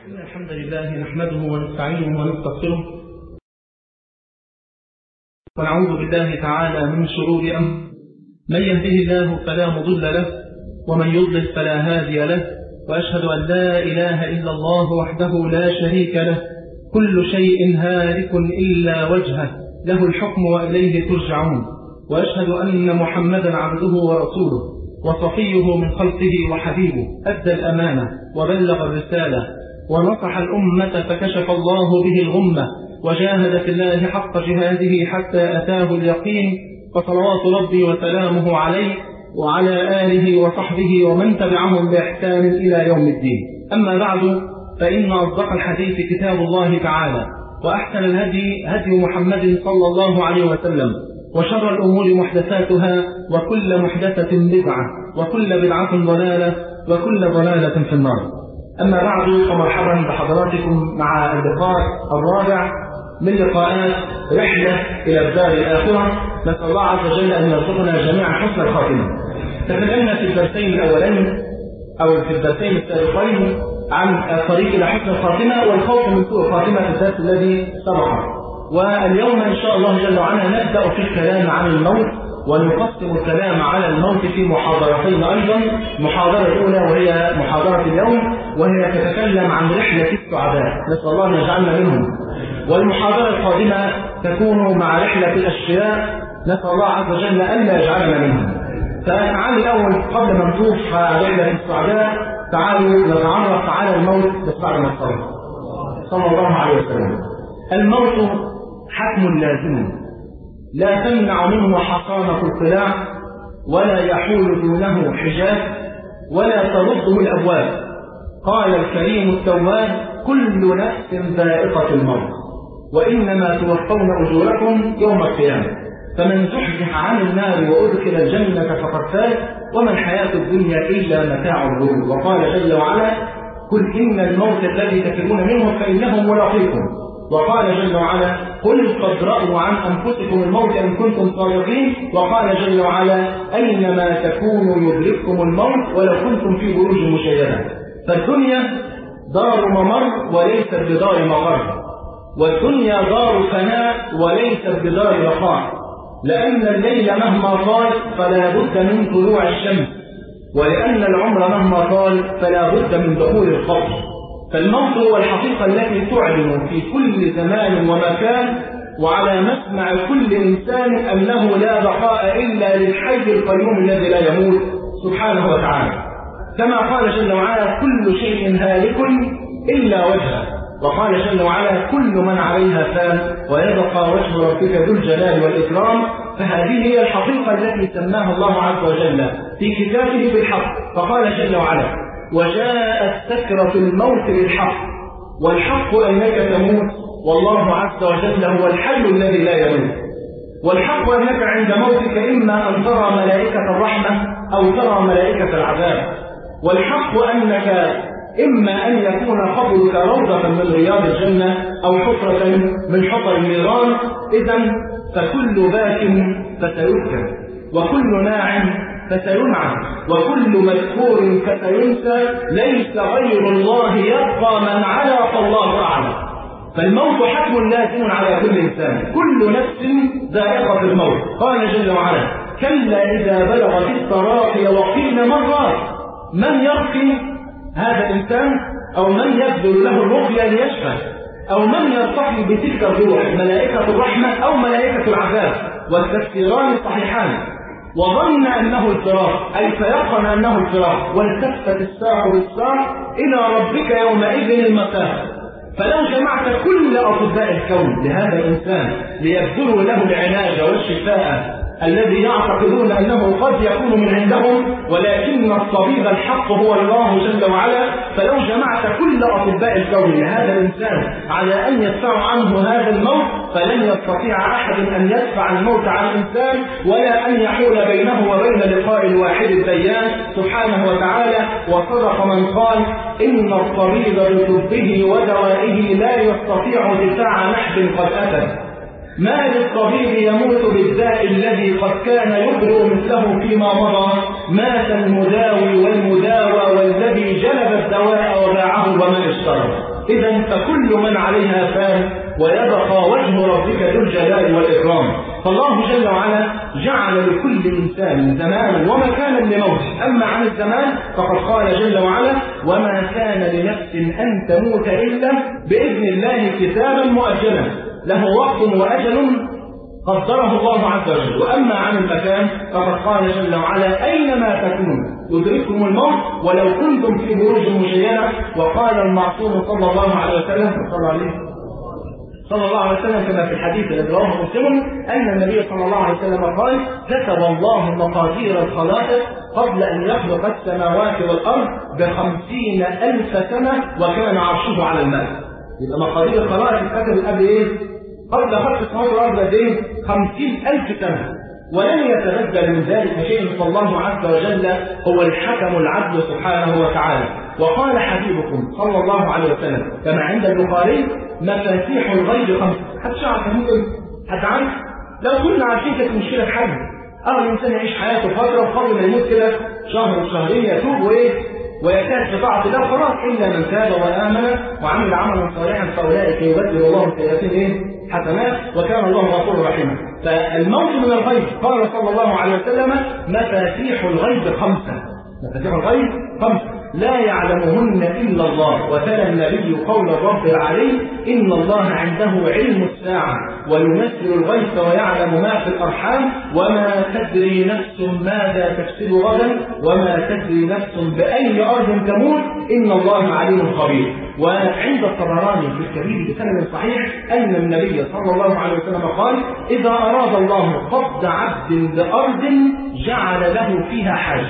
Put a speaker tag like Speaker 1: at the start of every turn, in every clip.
Speaker 1: إن الحمد لله نحمده ونستعينه ونستغفره ونعوذ بالله تعالى من شرور أنفسنا من يهده الله فلا مضل له ومن يضلل فلا هادي له وأشهد أن لا إله إلا الله وحده لا شريك له كل شيء هالك إلا وجهه له الحكم وإليه ترجعون وأشهد أن محمدا عبده ورسوله وصفيه من خلقه وحبيبه أدى الأمانة وبلغ الرسالة ونصح الأمة فكشف الله به الغمة وجاهد في الله حق جهاده حتى أتاه اليقين فصلوات ربي وسلامه عليه وعلى آله وصحبه ومن تبعهم بإحسان إلى يوم الدين أما بعد فإن أصدق الحديث كتاب الله تعالى وأحسن الهدي هدي محمد صلى الله عليه وسلم وشر الأمور محدثاتها وكل محدثة بدعة وكل بدعة ضلالة وكل ضلالة في النار أما بعد فمرحبا بحضراتكم مع اللقاء الرابع من لقاءات رحلة إلى الدار الآخرة نسأل الله عز وجل أن يرزقنا جميعا حسن الخاتمة تكلمنا في الدرسين الأولين أو في الدرسين السابقين عن الطريق إلى حسن الخاتمة والخوف من سوء الخاتمة في الدرس الذي سبق واليوم إن شاء الله جل وعلا نبدأ في الكلام عن الموت ونقسم الكلام على الموت في محاضرتين أيضا محاضرة الأولى وهي محاضرة اليوم وهي تتكلم عن رحلة السعداء نسأل الله أن يجعلنا منهم والمحاضرة القادمة تكون مع رحلة الأشقياء نسأل الله عز وجل ألا يجعلنا منهم فتعالوا الأول قبل ما نشوف رحلة السعداء تعالوا نتعرف على الموت بس بعد ما صلى الله عليه وسلم الموت حتم لازم لا تمنع منه حصانة القلاع ولا يحول دونه حجاب ولا ترده الأبواب قال الكريم التواب كل نفس ذائقة الموت وإنما توفون أجوركم يوم القيامة فمن زحزح عن النار وأدخل الجنة فقد فاز وما الحياة الدنيا إلا متاع الغرور وقال جل وعلا قل إن الموت الذي تفرون منه فإنه ملاقيكم وقال جل وعلا قل قد رأوا عن أنفسكم الموت إن كنتم صادقين وقال جل وعلا أينما تكونوا يدرككم الموت ولو كنتم في بروج مشيدة فالدنيا دار ممر وليست بدار مقر والدنيا دار فناء وليست بدار بقاء لأن الليل مهما طال فلا بد من طلوع الشمس ولأن العمر مهما طال فلا بد من دخول القبر فالموت هو الحقيقة التي تعلن في كل زمان ومكان وعلى مسمع كل إنسان أنه لا بقاء إلا للحي القيوم الذي لا يموت سبحانه وتعالى كما قال جل وعلا كل شيء هالك إلا وجهه وقال جل وعلا كل من عليها فان ويبقى وجه ربك ذو الجلال والإكرام فهذه هي الحقيقة التي سماها الله عز وجل في كتابه بالحق فقال جل وعلا وجاءت سكرة الموت بالحق والحق أنك تموت والله عز وجل هو الحي الذي لا يموت والحق أنك عند موتك إما أن ترى ملائكة الرحمة أو ترى ملائكة العذاب والحق أنك إما أن يكون قبرك روضة من رياض الجنة أو حفرة من حفر النيران إذا فكل باك فسيذكر وكل ناعم فسينعم وكل مذكور فسينسى ليس غير الله يبقى من علا فالله أعلم فالموت حتم لازم على كل إنسان كل نفس ذائقة الموت قال جل وعلا كلا إذا بلغت التراقي وقيل مرات من يرقي هذا الإنسان أو من يبذل له الرقية ليشفى أو من يرتقي بتلك الروح ملائكة الرحمة أو ملائكة العذاب والتفسيران صحيحان وظن أنه الفراق أي فيقن أنه الفراق والتفت الساعة بالساعة إلى ربك يومئذ المساء فلو جمعت كل أطباء الكون لهذا الإنسان ليبذلوا له العلاج والشفاء الذي يعتقدون أنه قد يكون من عندهم ولكن الطبيب الحق هو الله جل وعلا فلو جمعت كل أطباء الكون لهذا الإنسان على أن يدفعوا عنه هذا الموت فلن يستطيع أحد أن يدفع الموت عن الإنسان ولا أن يحول بينه وبين لقاء الواحد الديان سبحانه وتعالى وصدق من قال إن الطبيب بطبه ودوائه لا يستطيع دفاع نحب قد أتى ما للطبيب يموت بالداء الذي قد كان يبرئ مثله فيما مضى مات المداوي والمداوى والذي جلب الدواء وباعه ومن اشترى إذا فكل من عليها فان ويبقى وجه ربك ذو الجلال والإكرام فالله جل وعلا جعل لكل إنسان زمانا ومكانا لموته أما عن الزمان فقد قال جل وعلا وما كان لنفس أن تموت إلا بإذن الله كتابا مؤجلا له وقت وأجل قدره الله عز وجل وأما عن المكان فقد قال جل وعلا أينما تكونوا يدرككم الموت ولو كنتم في بروج مشينة وقال المعصوم صلى الله عليه وسلم صلى عليه صلى الله عليه وسلم كما في الحديث الذي رواه مسلم أن النبي صلى الله عليه وسلم قال كتب الله مقادير الخلائق قبل أن يخلق السماوات والأرض بخمسين ألف سنة وكان عرشه على الماء يبقى مقادير الخلائق اتكتبت قبل إيه؟ قبل خلق السماوات والأرض قد إيه؟ خمسين ألف سنة ولن يتبدل من ذلك شيء فالله عز وجل هو الحكم العدل سبحانه وتعالى وقال حبيبكم صلى الله عليه وسلم كما عند البخاري مفاتيح الغيب خمسة حد شعر ممكن حد عارف لو كنا عارفين كانت مشكلة في حاجة أرى الإنسان يعيش حياته فترة وقبل ما يموت كده شهر وشهرين يتوب وإيه ويكاد في طاعة الله خلاص إلا من تاب وآمن وعمل عملا صالحا فأولئك يبدل الله سيئاتهم إيه حسنات وكان الله غفورا رحيما فالموت من الغيب قال صلى الله عليه وسلم مفاتيح الغيب خمسة مفاتيح الغيب خمسة لا يعلمهن إلا الله وتلا النبي قول الرب العلي إن الله عنده علم الساعة وينزل الغيث ويعلم ما في الأرحام وما تدري نفس ماذا تكسب غدا وما تدري نفس بأي أرض تموت إن الله عليم خبير وعند الطبراني في الكبير بسند صحيح أن النبي صلى الله عليه وسلم قال إذا أراد الله قبض عبد بأرض جعل له فيها حاجة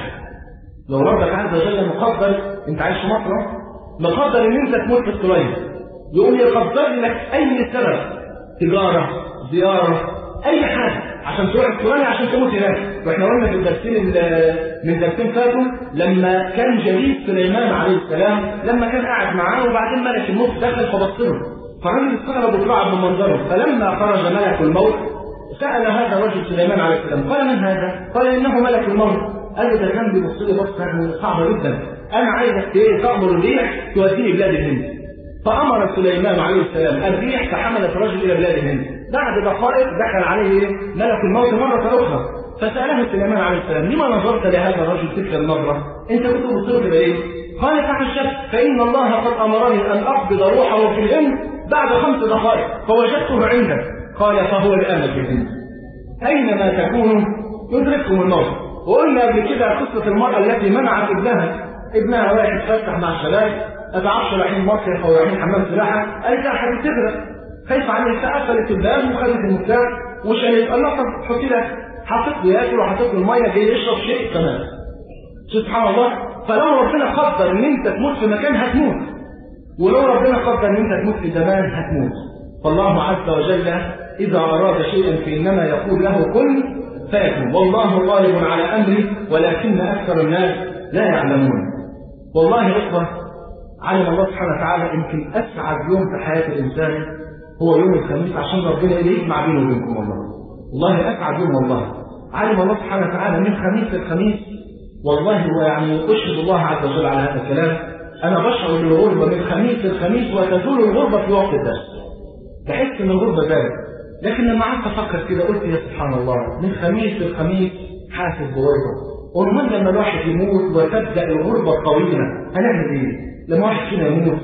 Speaker 1: لو ربك عز وجل مقدر انت عايش في مصر مقدر ان انت تموت في السويس يقول يقدر لك اي سبب تجاره زياره اي حاجه عشان تروح السودان عشان تموت هناك واحنا قلنا في الدرسين من درسين فاتوا لما كان جليس سليمان عليه السلام لما كان قاعد معاه وبعدين ملك الموت دخل فبص له فالراجل استغرب وطلع بمنظره فلما خرج ملك الموت سال هذا الرجل سليمان عليه السلام قال من هذا؟ قال انه ملك الموت قال له ده كان بيبص لي بصه صعبه جدا انا عايزك ايه تامر الريح توديني بلاد الهند فامر سليمان عليه السلام الريح فحملت الرجل الى بلاد الهند بعد دقائق دخل عليه ملك الموت مره اخرى فساله سليمان عليه السلام لما نظرت لهذا الرجل تلك النظره انت كنت بتصير كده ايه قال تعجبت فان الله قد امرني ان اقبض روحه في الهند بعد خمس دقائق فوجدته عندك قال فهو الان في الهند اينما تكونوا يدرككم الموت وقلنا قبل كده قصة المرأة التي منعت ابنها ابنها رايح يتفسح مع الشباب ما تعرفش رايحين مصيف او رايحين حمام سباحة قالت لها هتغرق خايفة عليه فقفلت الباب وخدت المفتاح وشالت قال لها طب حطي لها حطيت له ياكل وحطيت له المية جاي يشرب شيء تمام سبحان الله فلو ربنا قدر ان انت تموت في مكان هتموت ولو ربنا قدر ان انت تموت في زمان هتموت فالله عز وجل اذا اراد شيئا فانما يقول له كن فيكون والله غالب على امره ولكن اكثر الناس لا يعلمون والله اخوه علم الله سبحانه وتعالى يمكن اسعد يوم في حياه الانسان هو يوم الخميس عشان ربنا يجمع بينه وبينكم والله والله اسعد يوم والله علم الله سبحانه وتعالى من خميس للخميس والله ويعني اشهد الله عز وجل على هذا الكلام انا بشعر بالغربه من خميس للخميس وتزول الغربه في وقت الدرس بحس ان الغربه زالت لكن لما قعدت افكر كده قلت يا سبحان الله من خميس للخميس حاسس بغربه ومن لما الواحد يموت وتبدا الغربه الطويله هنعمل ايه؟ لما واحد فينا يموت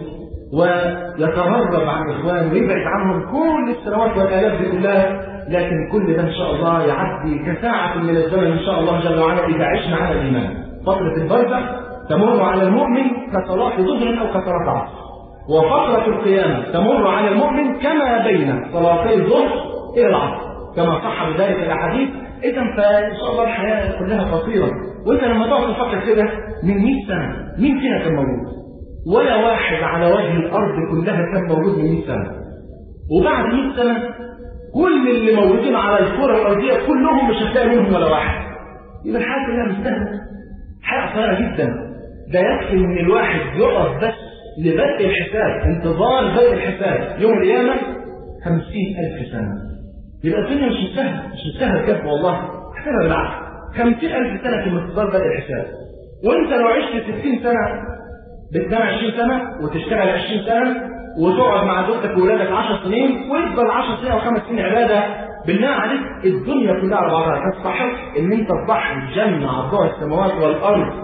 Speaker 1: ويتغرب عن اخوانه ويبعد عنهم كل السنوات والالاف دي كلها لكن كل ده ان شاء الله يعدي كساعه من الزمن ان شاء الله جل وعلا اذا عشنا على الايمان فتره البرزخ تمر على المؤمن كصلاه ظهر او كصلاه عصر وفترة القيامة تمر على المؤمن كما بين صلاتي الظهر إلى العصر كما صح بذلك الأحاديث إذا فإن شاء الله الحياة كلها قصيرة وأنت لما تقعد تفكر كده من 100 سنة مين فينا كان موجود؟ ولا واحد على وجه الأرض كلها كان موجود من 100 سنة وبعد 100 سنة كل اللي موجودين على الكرة الأرضية كلهم مش هتلاقي منهم ولا واحد يبقى الحياة كلها مستهلكة حياة قصيرة جدا ده يكفي إن الواحد يقف بس لبدء الحساب انتظار بدء الحساب يوم القيامة خمسين ألف سنة يبقى الدنيا مش مستاهل مش مستاهل كف والله احسبها بالعقل خمسين ألف سنة في انتظار بدء الحساب وانت لو عشت ستين سنة
Speaker 2: بتنام 20 سنة وتشتغل 20 سنة وتقعد مع زوجتك وولادك 10 سنين ويفضل 10 سنين أو 5 سنين عبادة بالله عليك الدنيا كلها على بعضها تستحق ان انت تضحي الجنة عطاء السماوات والارض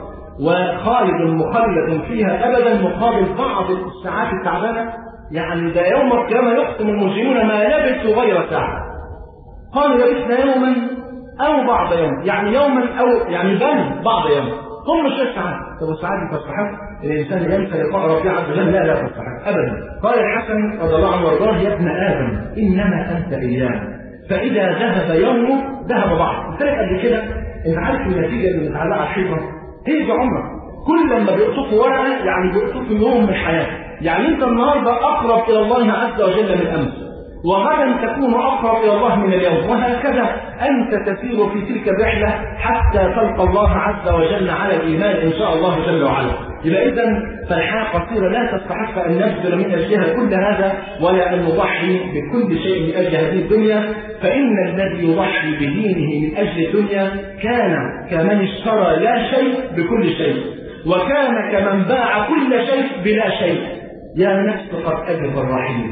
Speaker 2: وخالد مخلد فيها ابدا مقابل بعض الساعات التعبانة يعني ده يوم القيامة يقسم المجرمون ما لبثوا غير ساعة قالوا لبثنا يوما او بعض يوم يعني يوما او يعني بل بعض يوم هم شوية ساعات طب الساعات دي تستحق الانسان ينسى لقاء ربه عز وجل لا لا تستحق ابدا قال الحسن رضي الله عنه وارضاه يا ابن ادم انما انت ايام فإذا ذهب يومه ذهب بعض قلت لك قبل كده أنت عارف النتيجة اللي متعلقة على الحيطة هي دي عمرك كل لما بيقطفوا ورقة يعني بيقطفوا يوم من حياتك يعني أنت النهاردة أقرب إلى الله عز وجل من أمس وغدا تكون أقرب إلى الله من اليوم وهكذا أنت تسير في تلك الرحلة حتى تلقى الله عز وجل على الإيمان إن شاء الله جل وعلا يبقى إذا فالحياة قصيرة لا تستحق أن نبذل من أجلها كل هذا ولا أن نضحي بكل شيء من أجل هذه الدنيا فإن الذي يضحي بدينه من أجل الدنيا كان كمن اشترى لا شيء بكل شيء وكان كمن باع كل شيء بلا شيء يا نفس قد أجف الرحيم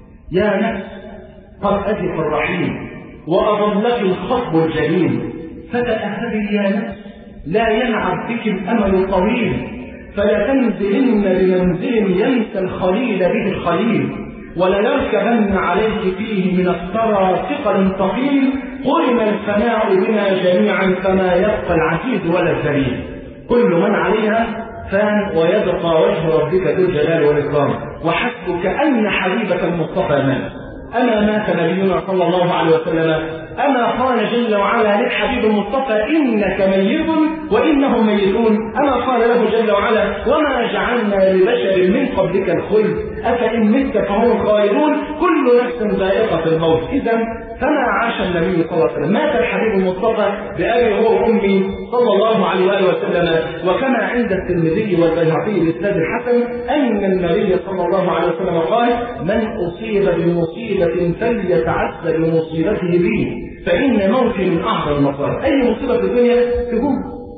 Speaker 2: يا نفس قد أجف الرحيم وأضلك الخطب الجليل فتأهبي يا نفس لا ينعم بك الأمل الطويل فلا تنزلن بمنزل ينسى الخليل به الخليل وليركبن عليك فيه من الثرى ثقل ثقيل قرم الفناء بنا جميعا فما يبقى العزيز ولا الذليل كل من عليها فان ويبقى وجه ربك ذو الجلال والإكرام وحسبك أن حبيبك المصطفى مات أما مات نبينا صلى الله عليه وسلم أما قال جل وعلا للحبيب المصطفى إنك ميت وإنهم ميتون أما قال له جل وعلا وما جعلنا لبشر من قبلك الخلد أفإن مت فهم الخالدون كل نفس ذائقة الموت إذا فما عاش النبي صلى الله عليه وسلم مات الحبيب المصطفى بأبي هو وأمي صلى الله عليه وآله وسلم وكما عند الترمذي والبيهقي بإسناد الحسن أن النبي صلى الله عليه وسلم قال من أصيب بمصيبة فليتعسى بمصيبته بي فإن موتي من أعظم المصائب أي مصيبة في الدنيا تكون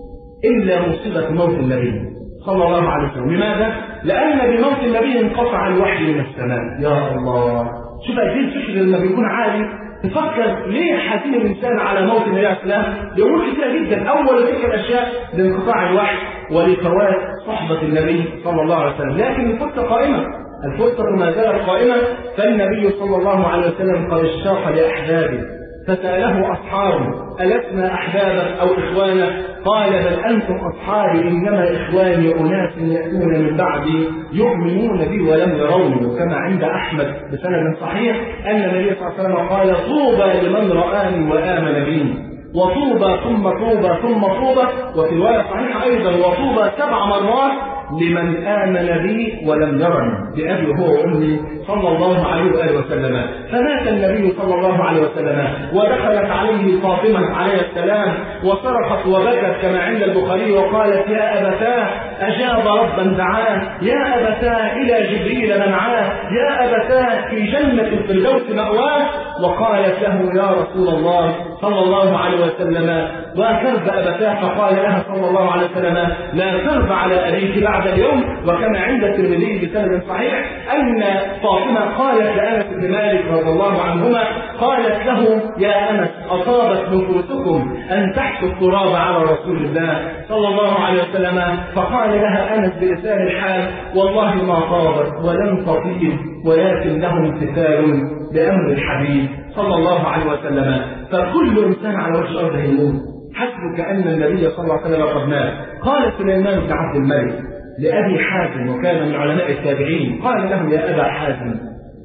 Speaker 2: إلا مصيبة موت النبي صلى الله عليه وسلم لماذا؟ لأن بموت النبي انقطع الوحي من السماء يا الله شوف قد ايه الفكر لما بيكون عالي تفكر ليه حزين الانسان على موت النبي عليه السلام؟ لامور كثيره جدا، اول تلك الاشياء لانقطاع الوحي ولفوات صحبه النبي صلى الله عليه وسلم، لكن الفرصه قائمه، الفرصه ما زالت قائمه فالنبي صلى الله عليه وسلم قد اشتاق لاحبابه فساله اصحابه ألسنا أحبابك أو إخوانا قال بل أنتم أصحابي إنما إخواني أناس يأتون من بعدي يؤمنون بي ولم يروني وكما عند أحمد بسند صحيح أن النبي صلى الله عليه وسلم قال طوبى لمن رآني وآمن بي وطوبى ثم طوبى ثم طوبى وفي رواية صحيحة أيضا وطوبى سبع مرات لمن آمن بي ولم يرني بأبي هو وأمي صلى الله عليه وآله وسلم فمات النبي صلى الله عليه وسلم ودخلت عليه فاطمة عليه السلام وصرخت وبكت كما عند البخاري وقالت يا أبتاه أجاب ربا دعاه يا أبتاه إلى جبريل منعاه يا أبتاه في جنة الفردوس مأواه وقالت له يا رسول الله صلى الله عليه وسلم وكرب أبتاه فقال لها صلى الله عليه وسلم لا كرب على أبيك بعد اليوم وكما عند الترمذي بسند صحيح أن فاطمة قالت لأنس بن مالك رضي الله عنهما قالت له يا أنس أصابت نفوسكم أن تحثوا التراب على رسول الله صلى الله عليه وسلم فقال لها أنس بلسان الحال والله ما طابت ولم تطيب ولكن له امتثال لأمر الحبيب صلى الله عليه وسلم فكل إنسان على وجه الأرض يموت حسبك أن النبي صلى الله عليه وسلم قد مات قال سليمان بن عبد الملك لأبي حازم وكان من علماء التابعين قال له يا أبا حازم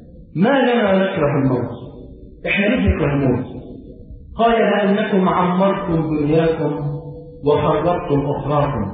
Speaker 2: ما لنا نكره الموت احنا ليه نكره الموت قال لأنكم عمرتم دنياكم وخربتم أخراكم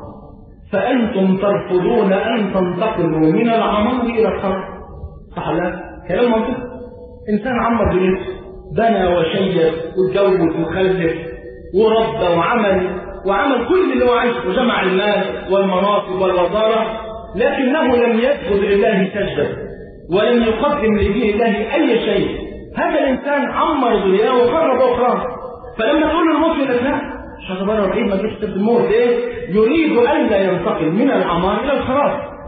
Speaker 2: فأنتم ترفضون أن تنتقلوا من العمار إلى الخرب صح لا كلام منطقي إنسان عمر دنيته بنى وشيد واتجوز وخلف وربى وعمل وعمل كل اللي هو عايزه وجمع المال والمناصب والوزارة لكنه لم يسجد لله سجدة ولم يقدم لدين الله أي شيء هذا الإنسان عمر دنياه وخرب أخراه فلما تقول له الموت يقول لك لا مش هتبرر بعيد ما تجيش تبدا الموت ايه؟ يريد ألا ينتقل من العمار إلى الخراب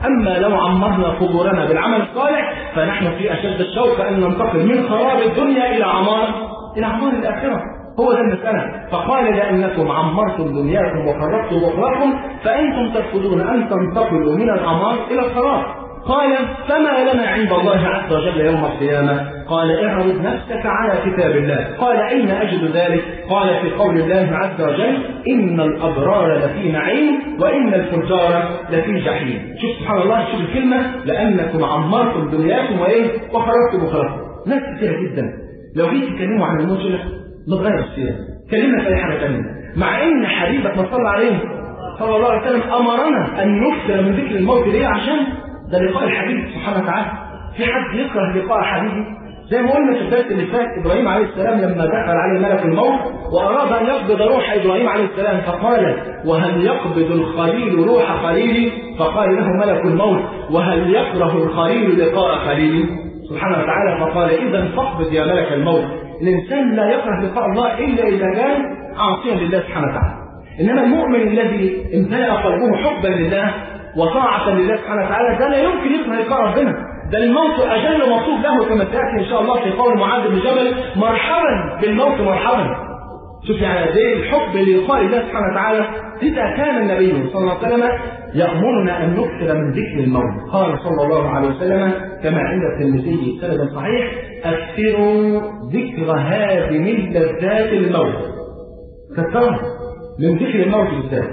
Speaker 2: أما لو عمرنا قبورنا بالعمل الصالح فنحن في أشد الشوق أن ننتقل من خراب الدنيا إلى عمار إلى عمار الآخرة هو ده المسألة فقال لأنكم عمرتم دنياكم وخربتم أخراكم فأنتم ترفضون أن تنتقلوا من العمار إلى الخراب قال فما لنا عند الله عز وجل يوم القيامة قال اعرض نفسك على كتاب الله قال أين أجد ذلك قال في قول الله عز وجل إن الأبرار لفي نعيم وإن الفجار لفي جحيم شوف سبحان الله شوف الكلمة لأنكم عمرتم دنياكم وإيه وخرجتم أخراكم ناس كثيرة جدا لو جيت تكلموا عن الموت لك نتغير السيرة كلمنا في أي حاجة ثانية مع إن حبيبك ما صلى عليه صلى الله عليه وسلم أمرنا أن نكثر من ذكر الموت ليه عشان ده لقاء الحبيب سبحانه وتعالى في حد يكره لقاء حبيبه زي ما قلنا في الدرس اللي فات ابراهيم عليه السلام لما دخل عليه ملك الموت واراد ان يقبض روح ابراهيم عليه السلام فقال وهل يقبض الخليل روح خليلي فقال له ملك الموت وهل يكره الخليل لقاء خليلي سبحانه وتعالى فقال اذا فاقبض يا ملك الموت الانسان لا يكره لقاء الله الا اذا كان عاصيا لله سبحانه وتعالى انما المؤمن الذي امتلأ قلبه حبا لله وطاعة لله سبحانه وتعالى ده لا يمكن يكره لقاء ربنا ده الموت أجل مطلوب له كما سيأتي إن شاء الله في قول معاذ بن جبل مرحبا بالموت مرحبا شوف يعني قد ايه الحب للقاء الله سبحانه وتعالى إذا كان النبي صلى الله عليه وسلم يأمرنا أن نكثر من ذكر الموت قال صلى الله عليه وسلم كما عند الترمذي سند صحيح أكثروا ذكر هادم اللذات الموت كثروا من ذكر الموت بالذات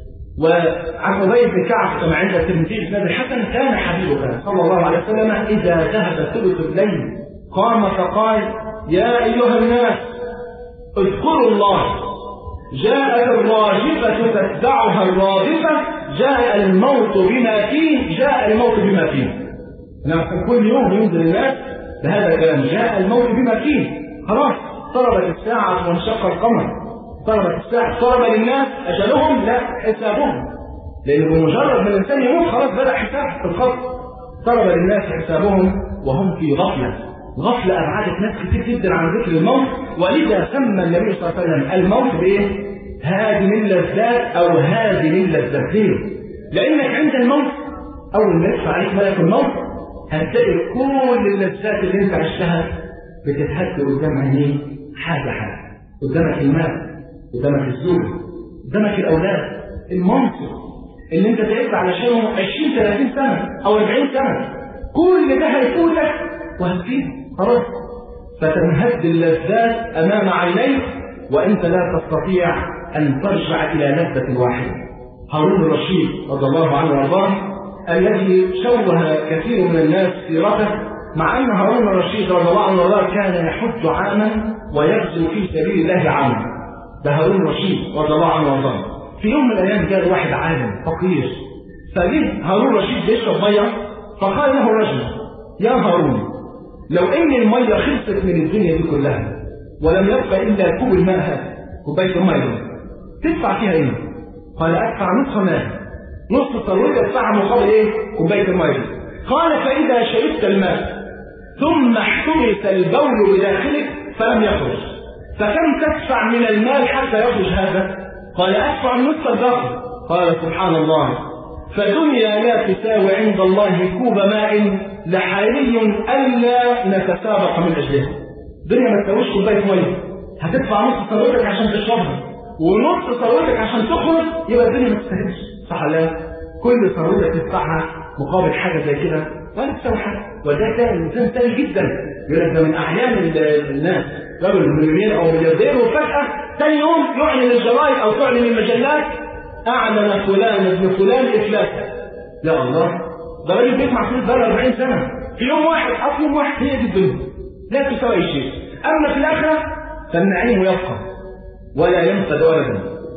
Speaker 2: وعن أبي بن كعب كما عند الترمذي بن الحسن كان حبيبك صلى الله عليه وسلم إذا ذهب ثلث الليل قام فقال يا أيها الناس اذكروا الله جاءت الراجفة تتبعها الرادفة جاء الموت بما فيه جاء الموت بما فيه نعم كل يوم ينزل الناس بهذا الكلام جاء الموت بما فيه خلاص اقتربت الساعة وانشق القمر اقتربت الساعة اقترب للناس أجلهم لا حسابهم لأن بمجرد ما الإنسان يموت خلاص بدأ حساب في الخط اقترب للناس حسابهم وهم في غفلة غفلة أبعدت ناس كتير جدا عن ذكر الموت ولذا سمى النبي صلى الله عليه وسلم الموت بإيه؟ هادم اللذات أو هادم اللذات ليه؟ لأنك عند الموت أول ما يدفع عليك ملك الموت هتلاقي كل اللذات اللي أنت عشتها بتتهد قدام عينيك حاجة حاجة قدامك المال قدامك الزوج قدامك الأولاد المنصب اللي أنت تعبت علشانه 20 30 سنة أو 40 سنة كل ده هيفوتك وهتفيد خلاص فتنهد اللذات أمام عينيك وأنت لا تستطيع أن ترجع إلى لذة واحدة هارون الرشيد رضي الله عنه وارضاه الذي شوه كثير من الناس سيرته مع أن هارون الرشيد رضي الله عنه وارضاه كان يحج عاما ويغزو في سبيل الله عاما ده هارون الرشيد رضي الله عنه وارضاه في يوم من الأيام جاء واحد عالم فقير فجه هارون الرشيد بيشرب ميه فقال له رجل يا هارون لو ان الميه خلصت من الدنيا دي كلها ولم يبقى الا كوب الماء هذا كوبايه الميه تدفع فيها ايه؟ قال ادفع نصف ماء نصف ثروتك ادفعها مقابل ايه؟ كوبايه الميه قال فاذا شربت الماء ثم احتبس البول بداخلك فلم يخرج فكم تدفع من المال حتى يخرج هذا؟ قال ادفع نصف الباقي قال سبحان الله فدنيا لا تساوي عند الله كوب ماء لحري ألا نتسابق من أجلها الدنيا ما تساويش كوباية مية هتدفع نص ثروتك عشان تشربها ونص ثروتك عشان تخرج يبقى الدنيا ما تستاهلش صح لا كل ثروتك تدفعها مقابل حاجة زي كده ولا تساوي حاجة وده ده إنسان سهل جدا يقول لك ده من أعيان الناس رجل مليونير أو ملياردير وفجأة ثاني يوم يعلن الجرايد أو تعلن المجلات أعلن فلان ابن فلان إفلاسا يا الله ده راجل بيسمع فلوس بقى 40 سنة في يوم واحد أصل يوم واحد هي دي الدنيا لا تساوي أي شيء أما في الآخرة فالنعيم يبقى ولا ينفد أبدا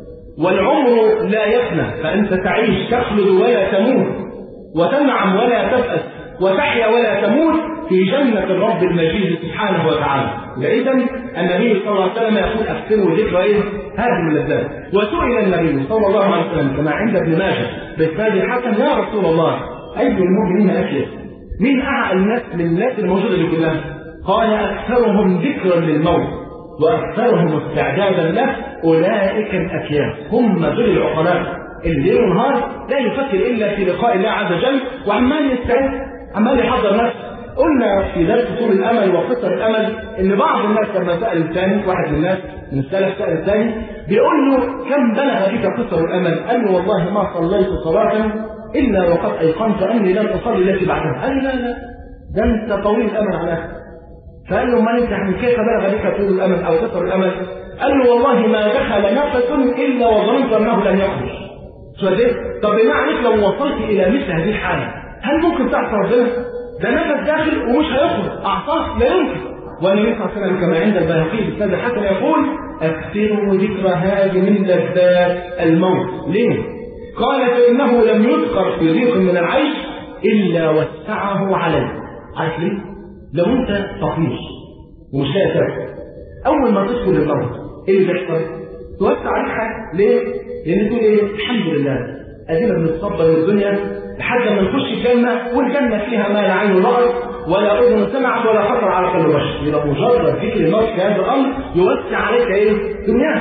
Speaker 2: والعمر لا يفنى فأنت تعيش تخلد ولا تموت وتنعم ولا تبأس وتحيا ولا تموت في جنة الرب المجيد سبحانه وتعالى إذا النبي صلى الله عليه وسلم يقول أكثروا ذكر إيه؟ هذه اللذات وسئل النبي صلى الله عليه وسلم كما عند ابن ماجه بإسناد الحسن يا رسول الله أي المؤمنين أكيد مين أعلى الناس من الناس الموجودة دي كلها؟ قال أكثرهم ذكرا للموت وأكثرهم استعدادا له أولئك الأكياس هم ذو العقلاء الليل ونهار لا يفكر الا في لقاء الله عز وجل وعمال يستعد عمال يحضر نفسه قلنا في درس طول الامل وقصر الامل ان بعض الناس لما سال الثاني واحد من الناس من السلف سال الثاني بيقول له كم بلغ بك قصر الامل؟ قال له والله ما صليت صلاه الا وقد ايقنت اني لن اصلي التي بعدها. قال لا لا ده انت طويل الامل على اخر. فقال له امال انت يعني كيف بلغ بك طول الامل او قصر الامل؟ قال له والله ما دخل نفس الا وظننت انه لن يخرج. شو ده؟ طب بما عليك لو وصلت الى مثل هذه الحاله هل ممكن تعصى ربنا؟ ده نفس داخل ومش هيخرج اعصاب لا يمكن والنبي صلى الله عليه وسلم كما عند البيهقي بالسند الحسن يقول اكثروا ذكر هذه من لذات الموت ليه؟ قال فانه لم يذكر في ضيق من العيش الا وسعه عليه عارف ليه؟ لو انت فقير ومش لاقي تاكل اول ما تدخل الموت ايه اللي بيحصل؟ توسع عليك حاجه ليه؟ لان تقول ايه؟ الحمد لله ادينا بنتصبر الدنيا لحد ما نخش الجنة والجنة فيها ما لا عين رأت ولا أذن سمعت ولا خطر على قلب بشر يبقى مجرد ذكر الموت في هذا الأمر يوسع عليك إيه؟ دنياك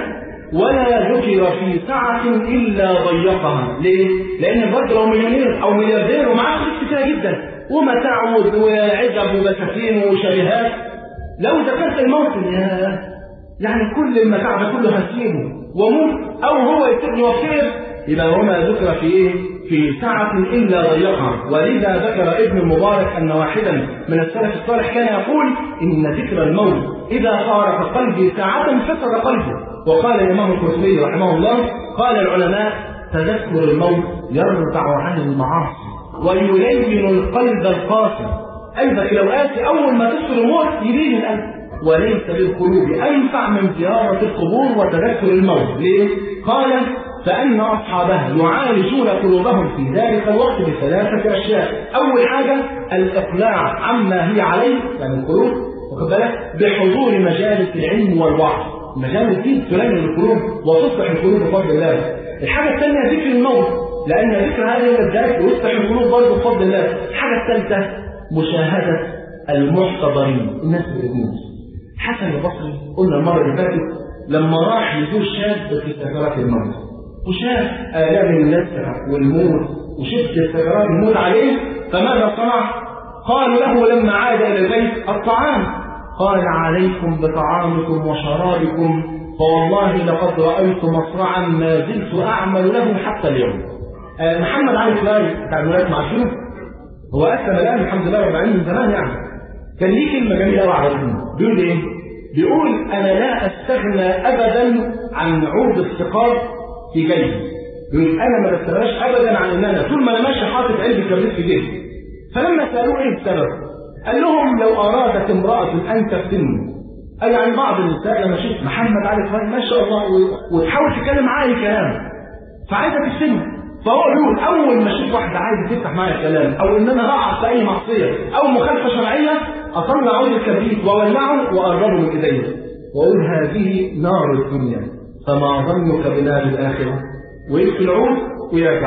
Speaker 2: ولا ذكر في سعة إلا ضيقها ليه؟ لأن الرجل لو مليونير أو ملياردير ومعاه فلوس كتيرة جدا ومتاع وعجب وبساتين وشاليهات لو ذكرت الموت يا يعني كل المتاع ده كله هسيبه وموت أو هو يسيبني وخير يبقى وما ذكر في إيه؟ في سعة إلا ضيقها ولذا ذكر ابن المبارك أن واحدا من السلف الصالح كان يقول إن ذكر الموت إذا فارق قلبي ساعة فسد قلبه وقال الإمام القرطبي رحمه الله قال العلماء تذكر الموت يرفع عن المعاصي ويلين القلب القاسي قلبك لو قاسي أول ما تذكر الموت يلين القلب وليس للقلوب أنفع من زيارة القبور وتذكر الموت ليه؟ قال فأن أصحابها يعالجون قلوبهم في ذلك الوقت بثلاثة أشياء أول حاجة الإقلاع عما هي عليه يعني القلوب واخد بالك بحضور مجالس العلم والوعظ مجالس دي تلين القلوب وتصلح القلوب بفضل الله الحاجة الثانية ذكر الموت لأن ذكر هذه اللذات يصلح القلوب برضه بفضل الله الحاجة الثالثة مشاهدة المحتضرين الناس اللي بتموت حسن البصري قلنا المرة اللي فاتت لما راح يزور شاب في سكرات الموت وشاف آلام النسع والموت وشدة سكرات الموت عليه فماذا صنع؟ قالوا له لما عاد إلى البيت الطعام قال عليكم بطعامكم وشرابكم فوالله لقد رأيت مصرعا ما زلت أعمل له حتى اليوم آه محمد علي كلاي بتاع الولايات معشوف هو أسلم الآن الحمد لله رب العالمين من زمان يعني كان ليه كلمة جميلة قوي على بيقول إيه؟ بيقول أنا لا أستغنى أبدا عن عود السقار في جيبي يقول انا ما بستغناش ابدا عن ان انا طول ما انا ماشي حاطط علبه كبريت في جيبي فلما سالوه ايه السبب؟ قال لهم لو ارادت امراه ان تفتني اي يعني بعض النساء لما شفت محمد علي فهمي ما شاء الله وتحاول تتكلم معايا كلام فعايزه تفتني فهو بيقول اول ما اشوف واحده عايزه تفتح معايا كلام او ان انا هقع في اي معصيه او مخالفه شرعيه اطلع عود الكبريت واولعه واقربه من ايديا واقول هذه نار الدنيا فما ظنك بنار الآخرة ويدخل العود ويرجع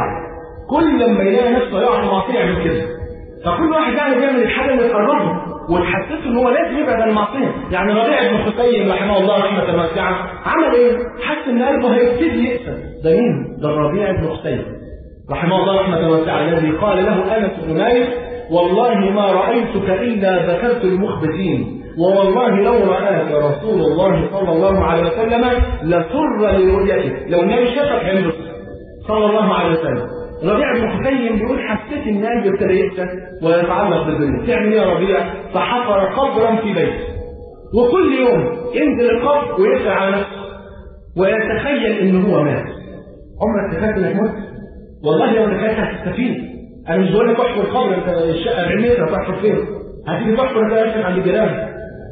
Speaker 2: كل لما يلاقي نفسه يقع في معصية يعمل كده فكل واحد يعني بيعمل الحاجة اللي تقربه وتحسسه ان هو لازم يبعد عن المعصية يعني ربيع بن حسين رحمه الله رحمة واسعة عمل ايه؟ حس ان قلبه هيبتدي يقسم ده مين؟ ده الربيع بن حسين رحمه الله رحمة واسعة الذي قال له أنس بن مالك والله ما رأيتك إلا ذكرت المخبتين ووالله لو رآك رسول الله صلى الله عليه وسلم لسر لرؤيتك لو النبي شافك هينبسط صلى الله عليه وسلم ربيع بن حسين بيقول حسيت ان قلبي ابتدى يقسى ويتعلق بالدنيا تعمل ايه يا ربيع؟ فحفر قبرا في بيته وكل يوم ينزل القبر ويسأل على نفسه ويتخيل ان هو مات عمرك تخيلت انك مت؟ والله لو تخيلت هتستفيد انا مش بقول لك احفر القبر انت الشقه 40 متر هتحفر فين؟ هتيجي تحفر انت يمكن عند الجيران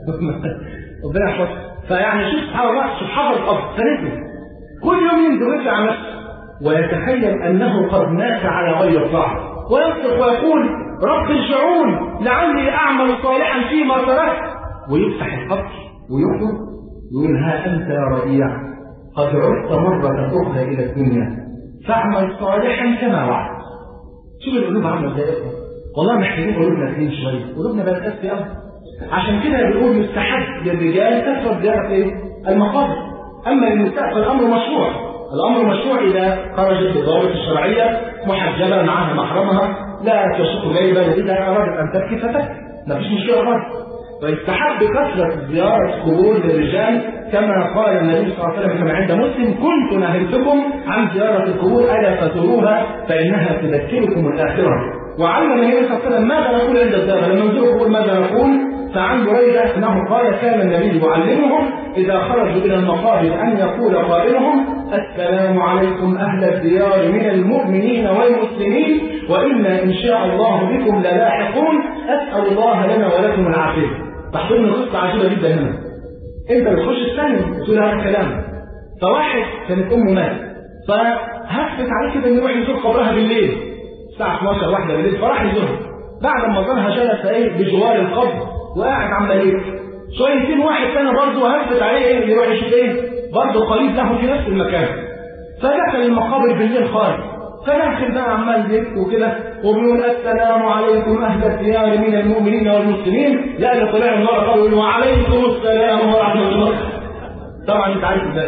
Speaker 2: ربنا يحفظك فيعني شوف سبحان الله شوف حفر القبر فنزل كل يوم ينزل ويرجع على نفسه ويتخيل انه قد مات على غير طاعه ويصرخ ويقول رب ارجعون لعلي اعمل صالحا فيما تركت ويفتح القبر ويخرج يقول ها انت يا ربيع قد عدت مره اخرى الى الدنيا فاعمل صالحا كما وعدت شوف القلوب عامله ازاي والله محتاجين قلوبنا تلين شويه قلوبنا بقت قاسيه قوي عشان كده بيقول يستحب للرجال كثره زياره ايه؟ المقابر اما للنساء فالامر مشروع الأمر مشروع إذا خرجت بالضوابط الشرعية محجبة معها محرمها لا تشق ليلا وإذا أرادت أن تبكي فتبكي ما فيش مشكلة خالص ويستحب كثرة زيارة قبور للرجال كما قال النبي صلى الله عليه وسلم كما عند مسلم كنت نهيتكم عن زيارة القبور ألا فزوروها فإنها تذكركم الآخرة وعلم النبي صلى الله عليه وسلم ماذا نقول عند الزيارة لما نزور القبور ماذا نقول فعن بريدة أنه قال كان النبي يعلمهم إذا خرجوا إلى المقابر أن يقول قائلهم السلام عليكم أهل الديار من المؤمنين والمسلمين وإنا إن شاء الله بكم للاحقون أسأل الله لنا ولكم العافية تحضرنا قصة عجيبة جدا هنا أنت بتخش الثاني وتقول هذا الكلام فواحد كانت أمه مات فهفت عليه كده إنه يروح يزور قبرها بالليل الساعة 12 واحدة بالليل فراح يزورها بعد ما زارها جلس إيه بجوار القبر وقاعد عمال ايه شويتين واحد تاني برضه هفت عليه ايه يروح يشوف ايه برضه قريب له في نفس المكان فدخل المقابر بالليل خالص فداخل بقى عمال يبكي وكده وبيقول السلام عليكم اهل الديار من المؤمنين والمسلمين لا اللي طلع من ورا قالوا له وعليكم السلام ورحمه الله طبعا انت عارف ازاي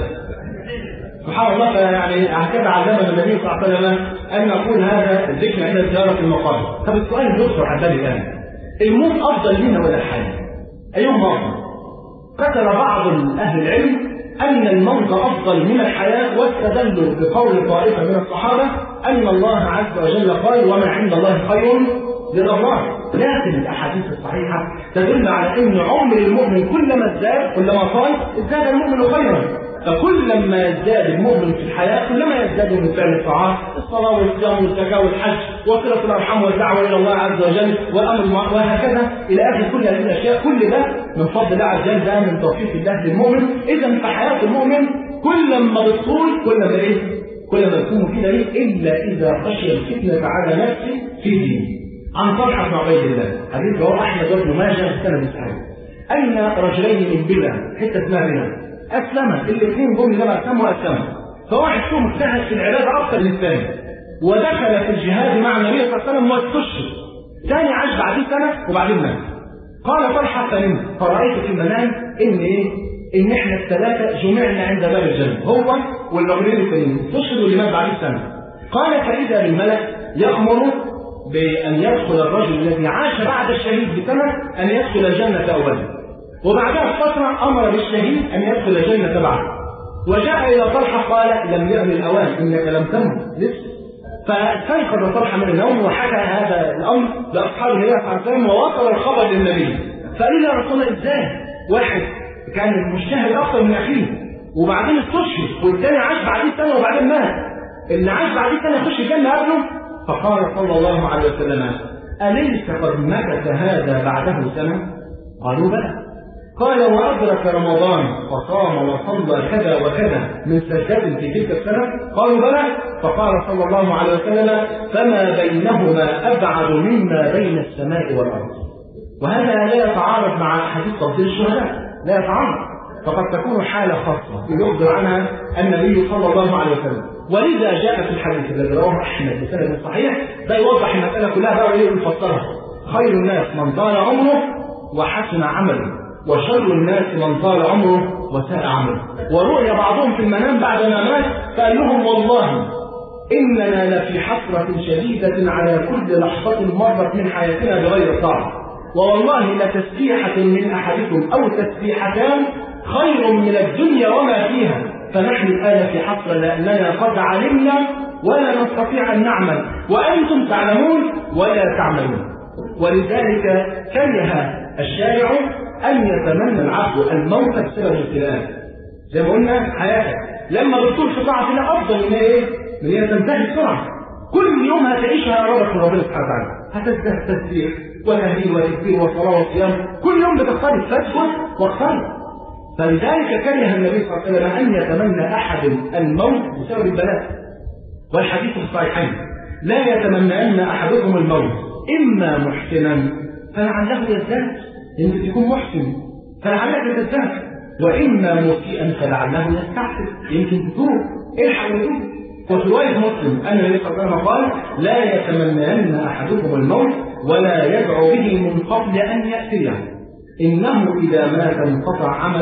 Speaker 2: سبحان الله فيعني هكذا علمنا النبي صلى الله عليه وسلم ان نقول هذا الذكر عند زياره المقابر طب السؤال يدخل على بالي الان الموت افضل منا ولا الحياه؟ ايهما افضل؟ ذكر بعض اهل العلم ان الموت افضل من الحياه واستدلوا بقول طائفه من الصحابه ان الله عز وجل قال وما عند الله خير للابرار لكن الاحاديث الصحيحه تدل على ان عمر المؤمن كلما ازداد كلما طال ازداد المؤمن خيرا فكلما يزداد المؤمن في الحياة كلما يزداد من فعل الطاعات الصلاة والصيام والزكاة والحج وصلة الأرحام والدعوة إلى الله عز وجل والأمر وهكذا إلى آخر كل هذه الأشياء كل ده من فضل الله عز وجل ده من توفيق الله للمؤمن إذا فحياة المؤمن كلما بتطول كلما إيه؟ كلما يكون في دليل إلا إذا خشي الفتنة على نفسه في دينه عن طلحة بن عبيد الله حديث رواه أحمد وابن ماجه في سنة صحيح أن رجلين من بلة حتة اسمها بلة أسلم الاثنين جم لما أسلموا أسلموا فواحد فيهم اجتهد في العبادة أكثر من الثاني ودخل في الجهاد مع النبي صلى الله عليه وسلم واستشهد ثاني عاش بعديه سنة وبعدين مات قال طلحة فنمت فرأيت في المنام إن إيه؟ إن إحنا الثلاثة جمعنا عند باب الجنة هو والرجلين الثانيين استشهدوا اللي مات بعديه سنة قال فإذا بالملك يأمر بأن يدخل الرجل الذي عاش بعد الشهيد بسنة أن يدخل الجنة أولا وبعدها بفترة أمر بالشهيد أن يدخل الجنة بعد وجاء إلى طلحة قال لم يأن الأوان إنك لم تمت لسه فاستيقظ طلحة من النوم وحكى هذا الأمر لأصحاب النبي صلى الله عليه وسلم ووصل الخبر للنبي فقال يا رسول الله إزاي؟ واحد كان مجتهد أكثر من أخيه وبعدين استشهد والثاني عاش بعديه سنة وبعدين مات اللي عاش بعديه سنة يخش الجنة قبله فقال صلى الله عليه وسلم أليس قد مكث هذا بعده سنة؟ قالوا بلى قال وأدرك رمضان فصام وصلى كذا وكذا من سجاد في تلك السنة قالوا بلى فقال صلى الله عليه وسلم فما بينهما أبعد مما بين السماء والأرض وهذا لا يتعارض مع حديث تفضيل الشهداء لا يتعارض فقد تكون حالة خاصة يخبر عنها النبي صلى الله عليه وسلم ولذا جاء في الحديث الذي رواه أحمد بسند صحيح ده يوضح المسألة كلها بقى وإيه يفسرها خير الناس من طال عمره وحسن عمله وشر الناس من طال عمره وساء عمله ورؤي بعضهم في المنام بعد ما مات قال لهم والله إننا لفي حسرة شديدة على كل لحظة مرت من حياتنا بغير طاعة ووالله لتسبيحة من أحدكم أو تسبيحتان خير من الدنيا وما فيها فنحن الآن في حسرة لأننا قد علمنا ولا نستطيع أن نعمل وأنتم تعلمون ولا تعملون ولذلك كره الشارع أن يتمنى العبد الموت بسبب الابتلاء زي ما قلنا حياتك لما بتطول في طاعة الله أفضل من إيه؟ من هي تنتهي بسرعة كل يوم هتعيشها قربك من ربنا سبحانه وتعالى هتزداد تسبيح وتهليل وتكبير وصلاة وصيام كل يوم بتختلف تسكت واختلف فلذلك كره النبي صلى الله عليه وسلم أن يتمنى أحد الموت بسبب البلاء والحديث في الصحيحين لا يتمنى أحدكم الموت إما محسنا فلعله يزداد يمكن يكون محسن فلعلك تزداد وإما مسيئا فلعله يستعفف يمكن تتوب الحق وتوب وفي رواية مسلم أن النبي صلى الله عليه وسلم قال لا يتمنين أحدكم الموت ولا يدعو به من قبل أن يأتيه إنه إذا مات انقطع عمله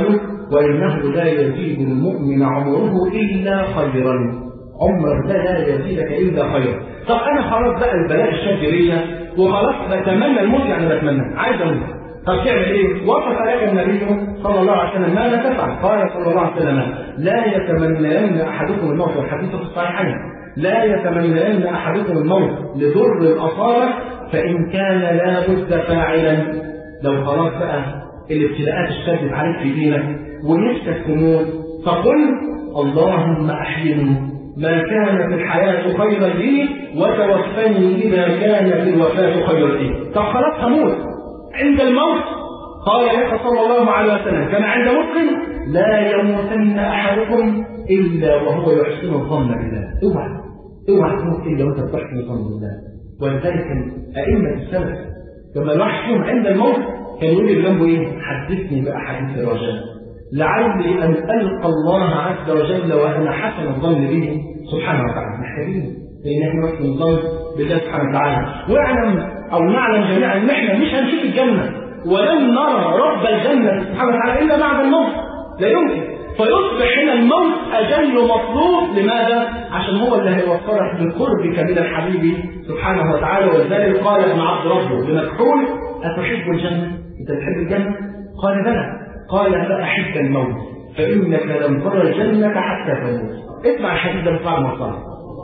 Speaker 2: وإنه لا يزيد المؤمن عمره إلا خيرا عمر ده لا يزيدك إلا خيرا طب أنا خلاص بقى البلاء الشاجرية وخلاص بتمنى الموت يعني بتمنى عايز أموت طب تعمل ايه؟ وصف لك النبي صلى الله عليه وسلم ماذا تفعل؟ قال صلى الله عليه وسلم لا يتمنين احدكم الموت والحديث في الصحيحين لا يتمنين احدكم الموت لضر الاصابه فان كان لا بد فاعلا لو خلاص بقى الابتلاءات اشتدت عليك في دينك ونفسك تموت فقل اللهم احيني ما كانت الحياة خيرا لي وتوفني إذا كانت الوفاة خيرا لي طب خلاص هموت عند الموت قال لك صلى الله عليه وسلم كما عند مسلم لا يموتن احدكم الا وهو يحسن الظن بالله اوعى اوعى تموت الا وانت بتحسن الظن بالله ولذلك ائمه السلف لما الواحد فيهم عند الموت كان يقول اللي جنبه ايه؟ حدثني باحاديث الرجاء لعلي ان القى الله عز وجل وانا حسن الظن به سبحانه وتعالى محتاجين لان احنا نحسن الظن بالله سبحانه وتعالى واعلم او نعلم جميعا ان احنا مش هنشوف الجنه ولن نرى رب الجنه سبحانه وتعالى الا بعد الموت لا يمكن فيصبح هنا الموت اجل مطلوب لماذا؟ عشان هو اللي هيوصلك بقربك من الحبيب سبحانه وتعالى ولذلك قال ابن عبد ربه لمكحول اتحب الجنه؟ انت تحب الجنه؟ قال بلى قال فاحب الموت فانك لم ترى الجنه حتى تموت اسمع الحديث ده بتاع المصطلح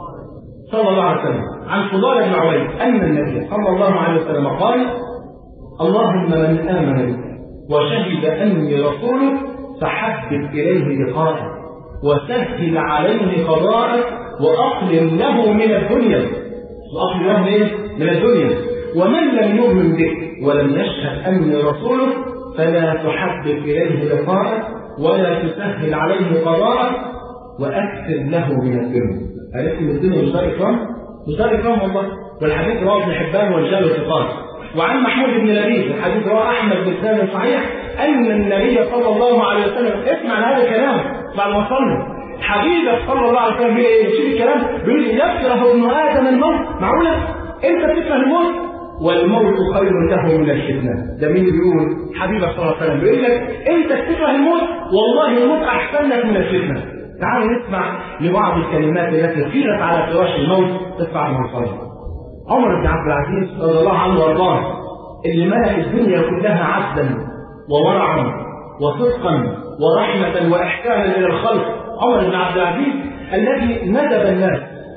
Speaker 2: صلى الله عليه وسلم عن فضال بن عويد أن النبي صلى الله عليه وسلم قال اللهم من آمن بك وشهد أني رسولك فحبب إليه لقاءك وسهل عليه قضاءك وأقلم له من الدنيا وأقلم له إيه؟ من الدنيا ومن لم يؤمن بك ولم يشهد أني رسولك فلا تحبب إليه لقاءك ولا تسهل عليه قضاءك وأكثر له من الدنيا عرفت ان الدنيا مش دار اكرام مش دار اكرام والله والحديث رواه ابن حبان والرجال والثقات وعن محمود بن لبيب الحديث رواه احمد بن سالم صحيح ان النبي صلى الله عليه وسلم اسمع هذا الكلام بعد ما وصلنا حبيبك صلى الله عليه وسلم ايه شوف الكلام بيقول يكره ابن ادم الموت معقوله انت بتكره الموت والموت خير له من الفتنه ده مين اللي بيقول حبيبك صلى الله عليه وسلم بيقول لك انت بتكره الموت والله الموت احسن لك من الفتنه تعالوا نسمع لبعض الكلمات التي قيلت على فراش الموت تدفع المصائب عمر بن عبد العزيز رضي الله عنه وارضاه اللي ملك الدنيا كلها عدلا وورعا وصدقا ورحمة وإحسانا إلى الخلق عمر بن عبد العزيز الذي ندب الناس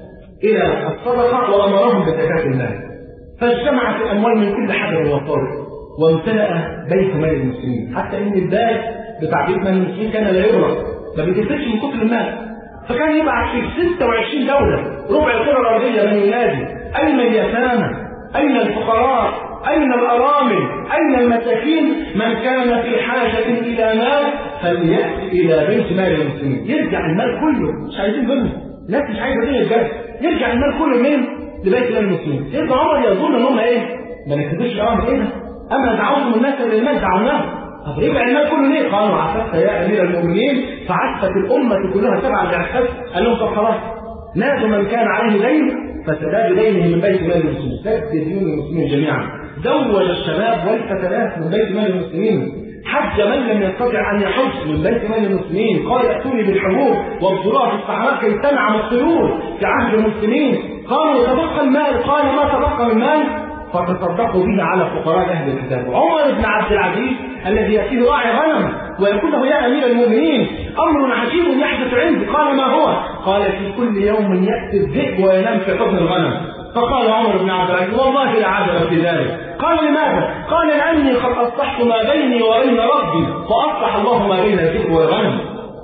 Speaker 2: إلى الصدقة وأمرهم بزكاة المال فاجتمعت الأموال من كل حدث وطارق وامتلأ بيت مال المسلمين حتى إن الباب بتاع بيت مال المسلمين كان لا يغلق ما بيتفتش من كتر المال فكان يبعث في 26 دولة ربع الكرة الأرضية من ينادي أين اليتامى؟ أين الفقراء؟ أين الأرامل؟ أين المساكين؟ من كان في حاجة إلى مال فليأتي إلى بيت مال المسلمين يرجع المال كله مش عايزين منه الناس مش عايزة دنيا الجد يرجع المال كله منين؟ لبيت مال المسلمين سيدنا عمر يظن ان هم ايه؟ ما نكتبش الامر ايه ده؟ اما دعوتم الناس للمال دعوناهم طب رجع المال كله ليه؟ قالوا عففت يا امير المؤمنين فعفت الامه كلها تبع لعفت قال لهم طب خلاص نادوا من كان عليه دين فسداد دينه من بيت مال المسلمين سد ديون المسلمين جميعا زوج الشباب والفتيات من بيت مال المسلمين حج من لم يستطع ان يحج من بيت مال المسلمين قال ائتوني بالحبوب والذراع في الصحراء كي تنعم الطيور في عهد المسلمين قالوا تبقى المال قال ما تبقى من مال فتصدقوا به على فقراء اهل الكتاب عمر بن عبد العزيز الذي ياتيه راعي غنم ويقول له يا امير المؤمنين امر عجيب يحدث عندي قال ما هو قال في كل يوم ياتي الذئب وينام في حضن الغنم فقال عمر بن عبد العزيز والله لا عجب في ذلك قال لماذا؟ قال لاني قد اصلحت ما بيني وبين ربي فاصلح الله ما بين الذئب والغنم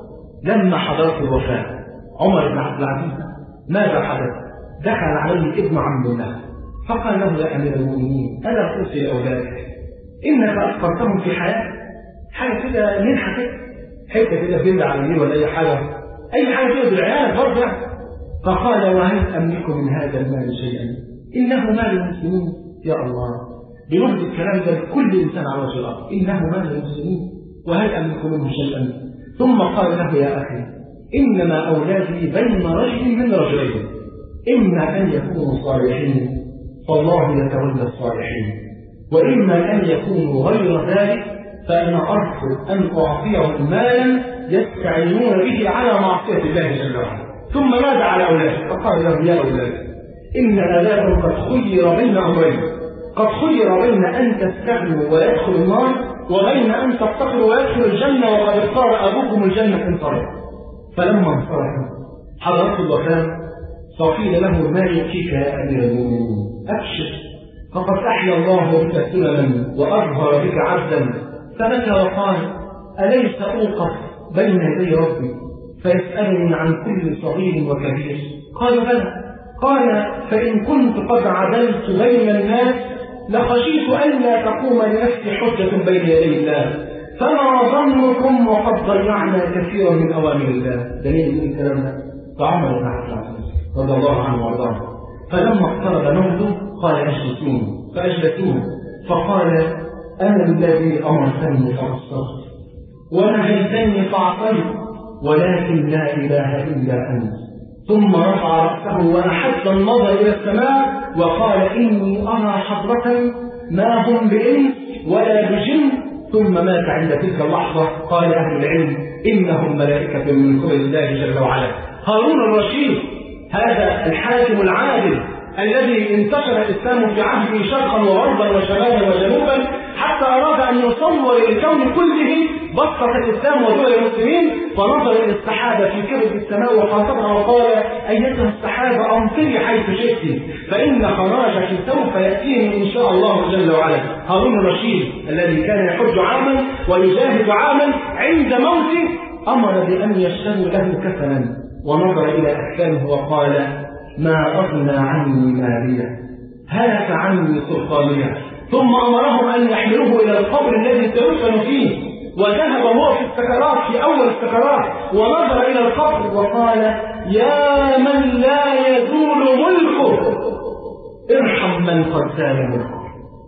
Speaker 2: لما حضرت الوفاه عمر بن عبد العزيز ماذا حدث؟ دخل عليه ابن عم الله فقال له يا امير المؤمنين الا توصي لاولادك انك اثقلتهم في حياه حاجه كده منحه كده حته كده فيلا على اليمين ولا اي حاجه اي حاجه كده بالعيال برضه فقال وهل املك من هذا المال شيئا انه مال المسلمين يا الله بنهد الكلام ده لكل انسان على وجه الارض انه مال المسلمين وهل املك منه شيئا ثم قال له يا اخي انما اولادي بين رجل من رجلين اما ان يكونوا صالحين فالله يتولى الصالحين وإما أن يكونوا غير ذلك فأنا أرفض أن أعطيهم مالا يستعينون به على معصية الله جل وعلا ثم ماذا على أولاده فقال لهم يا أولاد إن أباكم قد خير بين أمرين قد خير بين أن تستغنوا ويدخل النار وبين أن تفتقروا ويدخل الجنة وقد اختار أبوكم الجنة انصرف فلما انصرف حضرت الوفاة فقيل له ما يبكيك يا أمير المؤمنين أبشر فقد أحيا الله بك سلما وأظهر بك عبدا فبكى وقال أليس أوقف بين يدي ربي فيسألني عن كل صغير وكبير قال بلى قال فإن كنت قد عدلت بين الناس لخشيت ألا تقوم لنفسي حجة بين يدي الله فما ظنكم وقد ضيعنا كثيرا من أوامر الله دليل من كلامنا فعمر بن عبد العزيز رضي الله عنه وارضاه فلما اقترب موته قال اجلسوني فاجلسوه فقال انا الذي امرتني فاصدقت ونهيتني فاعطيت ولكن لا اله الا انت ثم رفع راسه واحد النظر الى السماء وقال اني ارى حضره ما هم بانس ولا بجن ثم مات عند تلك اللحظه قال اهل العلم انهم ملائكه من قبل الله جل وعلا هارون الرشيد هذا الحاكم العادل الذي انتشر الاسلام في عهده شرقا وغربا وشمالا وجنوبا حتى اراد ان يصور للكون كله بسطة الاسلام ودول المسلمين فنظر الى السحابه في كبد السماء وخاطبها وقال ايتها السحابه امطري حيث شئت فان خراجك سوف ياتيني ان شاء الله جل وعلا هارون الرشيد الذي كان يحج عاما ويجاهد عاما عند موته امر بان يشتروا له كفنا ونظر إلى أحكامه وقال ما أغنى عني مالية هلك عني سلطانية ثم أمرهم أن يحملوه إلى القبر الذي سيدفن فيه وذهب هو في السكرات في أول السكرات ونظر إلى القبر وقال يا من لا يزول ملكه ارحم من قد زال ملكه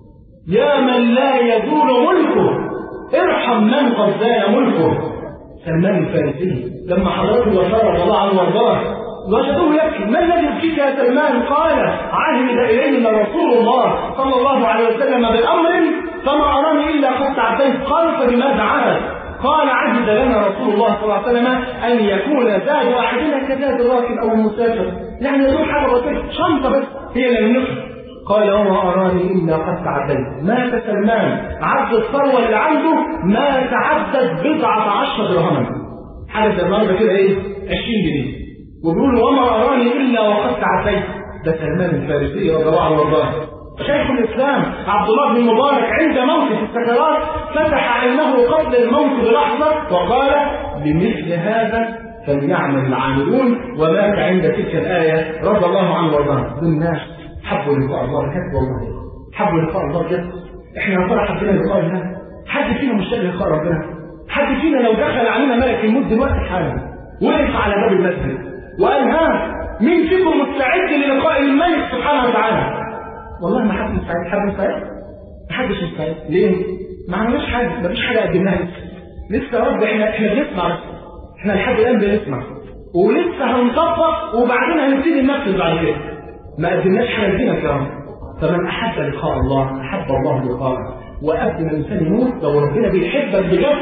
Speaker 2: يا من لا يزول ملكه ارحم من قد زال ملكه سلمان الفارسي لما حضرته الوفاة رضي الله عنه وارضاه وجدوه يبكي ما الذي يبكيك يا سلمان قال عهد الينا رسول الله صلى الله عليه وسلم بامر فما اراني الا قد تعبت قال فبماذا عهد قال عهد لنا رسول الله صلى الله عليه وسلم ان يكون زاد احدنا كزاد الراكب او المسافر يعني يدور حاجه بسيطه شنطه بس هي اللي النصف قال وما اراني الا قد تعديت مات سلمان عبد الثروه اللي عنده ما تعدد بضعه عشر درهما حاجه زي النهارده كده ايه 20 جنيه وبيقول وما اراني الا وقد تعديت ده سلمان الفارسي رضي الله عنه وارضاه شيخ الاسلام عبد الله بن مبارك عند موته في السكرات فتح عينه قبل الموت بلحظه وقال بمثل هذا فليعمل العاملون ومات عند تلك الايه رضي الله عنه وارضاه الناس حبوا لقاء الله بجد والله حبوا لقاء الله بجد احنا يا ترى حبينا لقاء الله حد فينا مشتاق لقاء ربنا حد فينا لو دخل علينا ملك الموت دلوقتي حالا وقف على باب المسجد وقال ها مين فيكم مستعد للقاء الملك سبحانه وتعالى والله ما حد مستعد حد مستعد ما حدش مستعد ليه ما عملناش حاجه ما فيش حاجه قدمناها لسه لسه يا رب احنا احنا بنسمع بس احنا لحد الان بنسمع ولسه هنطبق وبعدين هنبتدي ننفذ بعد كده ما قدمناش حاجه لدينك يا رب فمن احب لقاء الله احب الله لقاءه وقبل ما الانسان يموت لو ربنا بيحبك بجد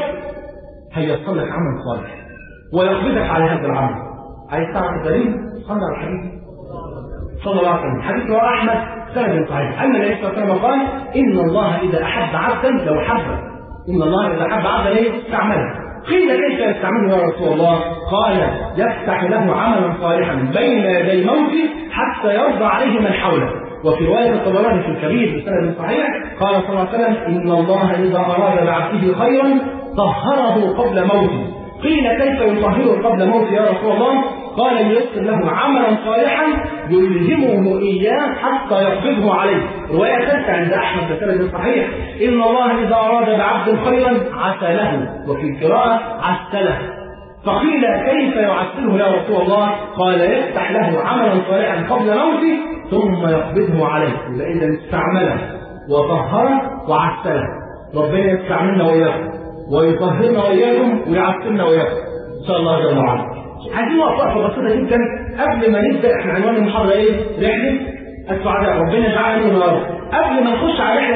Speaker 2: هيصل لك عمل صالح ويقبضك على هذا العمل عايز تعرف الدليل صلى على الحبيب صلى الله عليه وسلم حديث رواه احمد سند صحيح ان النبي صلى الله عليه وسلم قال ان الله اذا احب عبدا لو حبه ان الله اذا احب عبدا ايه استعمله قيل كيف يستعمله يا رسول الله قال يفتح له عملا صالحا بين يدي موته حتى يرضى عليه من حوله وفي رواية الطبراني في الكبير بسند صحيح قال صلى الله عليه وسلم إن الله إذا أراد بعبده خيرا طهره قبل موته قيل كيف يطهره قبل موته يا رسول الله قال ييسر له عملا صالحا يلهمه اياه حتى يقبضه عليه روايه ثالثه عند احمد بسند صحيح ان الله اذا اراد بعبد خيرا عسله وفي قراءه عسله فقيل كيف يعسله يا رسول الله قال يفتح له عملا صالحا قبل موته ثم يقبضه عليه يبقى اذا استعمله وطهره وعسله ربنا يستعملنا واياكم ويطهرنا واياكم ويعسلنا واياكم ان شاء الله جل وعلا عايزين وقفه بسيطه جدا قبل ما نبدا احنا عنوان المحاضره ايه؟ رحله السعداء ربنا يجعلنا منهم قبل ما نخش على الرحله دي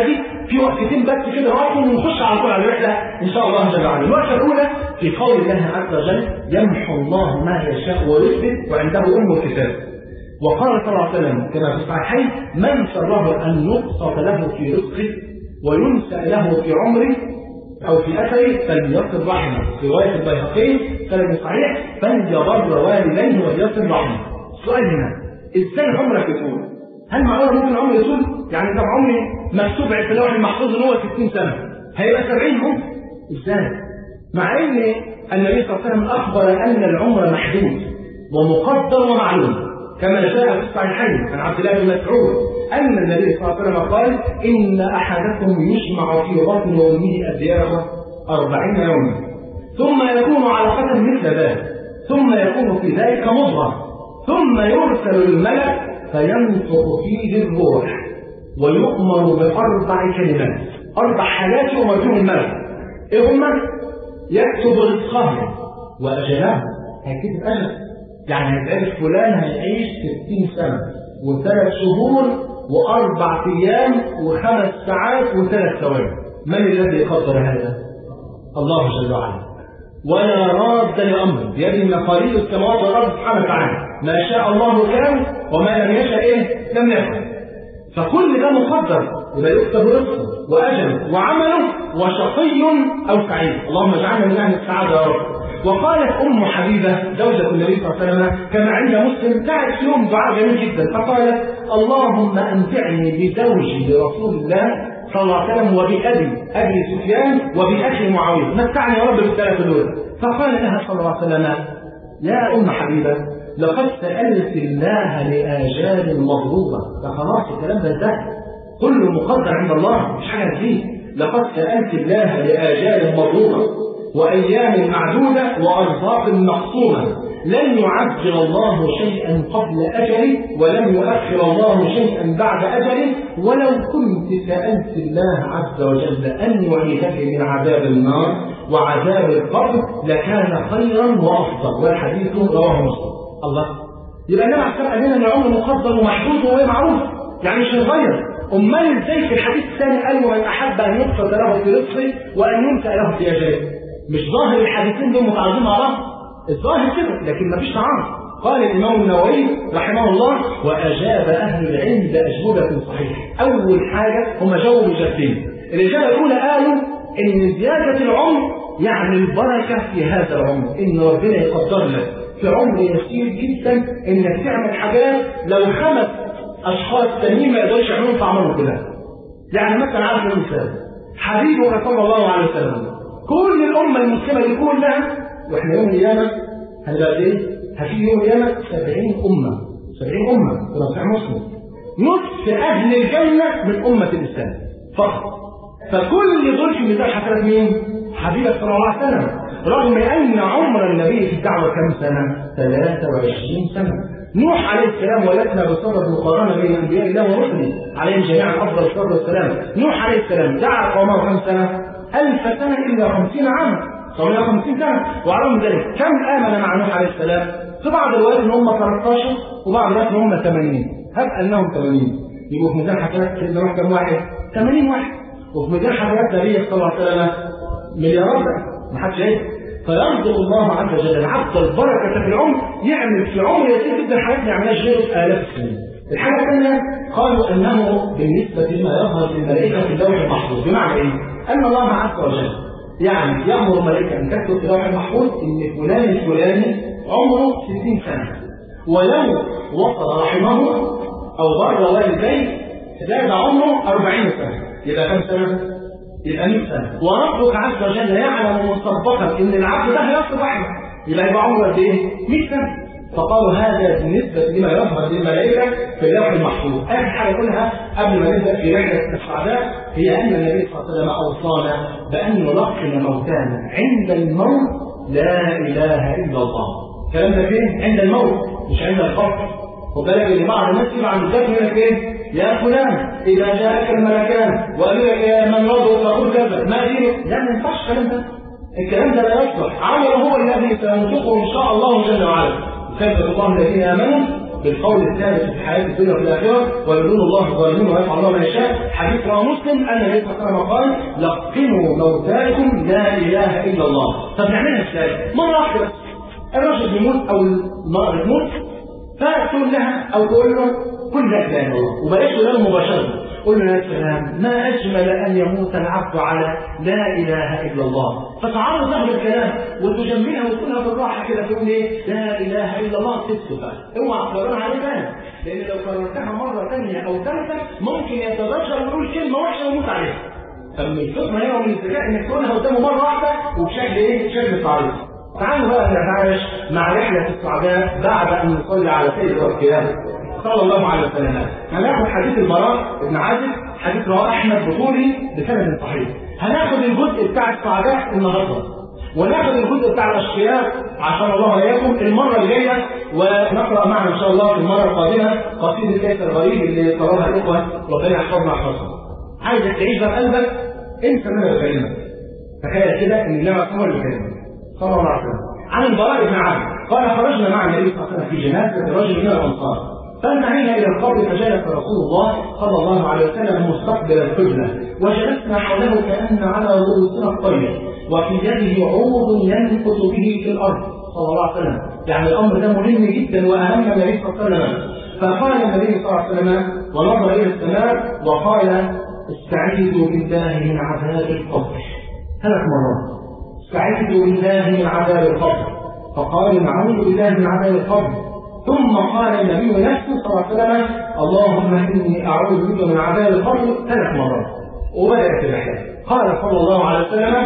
Speaker 2: في وقفتين بس كده نقف ونخش على طول على الرحله ان شاء الله جل وعلا الوقفه الاولى في قول الله عز وجل يمحو الله ما يشاء ويثبت وعنده ام الكتاب وقال صلى الله عليه وسلم كما في الصحيحين من سره ان يبسط له في رزقه وينسى له في عمره او في اثره فليصل رحمه في روايه البيهقي سند صحيح فليبر والديه وليصل رحمه السؤال هنا ازاي عمرك يطول؟ هل معقول ممكن عمري يطول؟ يعني طب عمري مكتوب في اللوح المحفوظ ان هو 60 سنه هيبقى 70 ممكن ازاي؟ مع ان النبي صلى الله عليه وسلم اخبر ان العمر محدود ومقدر ومعلوم كما جاء في الصحيحين عن عبد الله بن مسعود ان النبي صلى الله عليه وسلم قال ان احدكم يجمع في بطن امه ادياره أربعين يوما ثم يكون علقة مثل ذلك ثم يكون في ذلك مضغة ثم يرسل الملك فينفخ فيه الروح ويؤمر بأربع كلمات أربع حاجات يؤمر بهم الملك إيه هما؟ يكتب رزقه وأجله هيكتب أجل يعني هيتعرف فلان هيعيش 60 سنة وثلاث شهور وأربع أيام وخمس ساعات وثلاث ثواني من الذي يقدر هذا؟ الله جل وعلا ولا راد لأمره بيد مقاليد السماوات والأرض سبحانه وتعالى ما شاء الله كان وما لم يشاء إيه؟ لم يكن فكل ده مقدر يبقى يكتب رزقه وأجله وعمله وشقي أو سعيد اللهم اجعلنا من أهل السعادة يا رب وقالت أم حبيبة زوجة النبي صلى الله عليه وسلم كما عند مسلم دعت في يوم دعاء جميل جدا فقالت اللهم أمتعني بزوجي لرسول الله صلى الله عليه وسلم وبأبي أبي سفيان وبأخي معاوية متعني يا رب بالثلاثة دول فقال لها صلى الله عليه وسلم يا أم حبيبة لقد سألت الله لآجال مضروبة ده خلاص الكلام ده انتهى كله مقدر عند الله مش حاجة جديد لقد سألت الله لآجال مضروبة وأيام معدودة وأرزاق مقسومة لن يعجل الله شيئا قبل أجله ولن يؤخر الله شيئا بعد أجله ولو كنت سألت الله عز وجل أن يعيدك من عذاب النار وعذاب القبر لكان خيرا وأفضل والحديث رواه مسلم الله يبقى النبي عليه قال لنا ان العمر مقدر ومحدود وهو معروف يعني مش هيتغير امال ازاي في الحديث الثاني قال ومن احب ان يبسط له في رزقه وان ينسى له في اجله مش ظاهر الحديثين دول متعارضين مع بعض الظاهر كده لكن مفيش تعارض قال الامام النووي رحمه الله واجاب اهل العلم باجوبه صحيحه اول حاجه هم جاوبوا بجدين الاجابه الاولى قالوا ان زياده العمر يعني البركه في هذا العمر ان ربنا يقدر لك في عمر يسير جدا انك تعمل حاجات لو خمس اشخاص تانيين ما يقدرش يعملوا تعملوا كلها. يعني مثلا عارف المثال حبيبنا صلى الله عليه وسلم كل الامه المسلمه دي كلها واحنا يوم القيامه هنبقى ايه؟ هتيجي يوم القيامه 70 امه 70 امه في صحيح مسلم نصف اهل الجنه من امه الاسلام فقط فكل دول في ميزان حسنات مين؟ حبيبك صلى الله عليه وسلم رغم ان عمر النبي في الدعوه كم سنه؟ 23 سنه. نوح عليه السلام ولسنا بصدد مقارنه بين انبياء الله ورسله عليهم جميعا افضل الصلاه والسلام. نوح عليه السلام دعا قومه كم سنه؟ ألف سنه الا 50 عاما. 750 سنه وعلى ذلك كم امن مع نوح عليه السلام؟ في بعض الروايات ان هم 13 وبعض الروايات ان هم 80 هب انهم 80 يبقوا في ميزان حسنات سيدنا نوح كم واحد؟ 80 واحد وفي ميزان حسنات النبي صلى الله عليه وسلم مليارات ما حدش عارف فينظر الله عز وجل العبد البركة في العمر يعمل في عمر يسير جدا حاجات ما يعملهاش غيره آلاف السنين. الحاجة الثانية قالوا أنه بالنسبة لما يظهر للملائكة في اللوح المحفوظ بمعنى إيه؟ أن الله عز وجل يعني يأمر الملائكة أن تكتب في اللوح المحفوظ إن فلان الفلاني عمره 60 سنة ولو وصل رحمه أو بر والديه زاد عمره 40 سنة يبقى كم سنة؟ يبقى 100 سنه وربك عز وجل يعلم مسبقا ان العبد ده هيصل رحمه يبقى يبقى عمره قد ايه؟ 100 سنه فقالوا هذا بالنسبه لما يظهر للملائكه في اللوح المحفوظ اخر حاجه اقولها قبل ما نبدا في رحله السعداء هي ان النبي صلى الله عليه وسلم اوصانا بان نلقن موتانا عند الموت لا اله الا الله الكلام ده فين؟ عند الموت مش عند القبر وبالك ان بعض الناس يبقى عند الذكر يقول لك ايه؟ يا فلان إذا جاءك الملكان وقالوا لك يا من رضوا فقل كذا ما دينك؟ لا ما ينفعش الكلام ده الكلام ده لا يصلح عمله هو الذي سينطقه إن شاء الله جل وعلا يثبت الله الذين آمنوا بالقول الثابت في الحياه الدنيا وفي الاخره ويدون الله الظالمين ويفعل الله ما يشاء حديث رواه مسلم ان النبي صلى الله عليه وسلم قال لقنوا موتاكم لا اله الا الله طب نعملها ازاي؟ مره واحده بس الرجل بيموت او المراه بتموت فتقول لها او تقول له كل لا اله الا الله وبلاش تقول له مباشره قل له يا سلام ما اجمل ان يموت العبد على لا اله الا الله فتعرض له الكلام وتجملها وتقولها بالراحه كده تقول ايه لا اله الا الله تسكت اوعى تكررها عليه تاني لان لو كررتها مره ثانيه او ثالثه ممكن يتذكر ويقول كلمه وحشه ويموت عليها فمن الفطنه هنا ومن الذكاء انك تقولها قدامه مره واحده وبشكل ايه؟ بشكل تعريض تعالوا بقى نتعايش مع رحله السعداء بعد ان نصلي على سيد القيامه صلى الله عليه وسلم هناخد حديث البراء بن عازب حديث رواه احمد بطولي بسند صحيح هناخد الجزء بتاع السعداء النهارده وناخد الجزء بتاع الاشقياء عشان الله واياكم المره الجايه ونقرا معنا ان شاء الله في المره القادمه قصيده كيف الغريب اللي طلبها الاخوه ربنا يحفظنا ويحفظهم عايزك تعيش بقى قلبك انسى من اللي بكلمك تخيل كده ان الله هو اللي بيكلمك صلى الله عليه وسلم عن البراء بن عازب قال خرجنا مع النبي صلى الله عليه وسلم في جنازه رجل من الانصار فانتهينا الى القبر فجلس رسول الله صلى الله عليه وسلم مستقبل القبله وجلسنا حوله كان على رؤوسنا الطير وفي يده عود ينفث به في الارض صلى الله عليه وسلم يعني الامر ده مهم جدا واهم النبي صلى الله عليه وسلم فقال النبي صلى الله عليه وسلم ونظر الى السماء وقال استعيذوا بالله من عذاب القبر ثلاث مرات استعيذوا بالله من عذاب القبر فقال نعوذ بالله من عذاب القبر ثم قال النبي نفسه صلى الله عليه وسلم اللهم اني اعوذ بك من عذاب القبر ثلاث مرات وبدات الرحله قال صلى الله عليه وسلم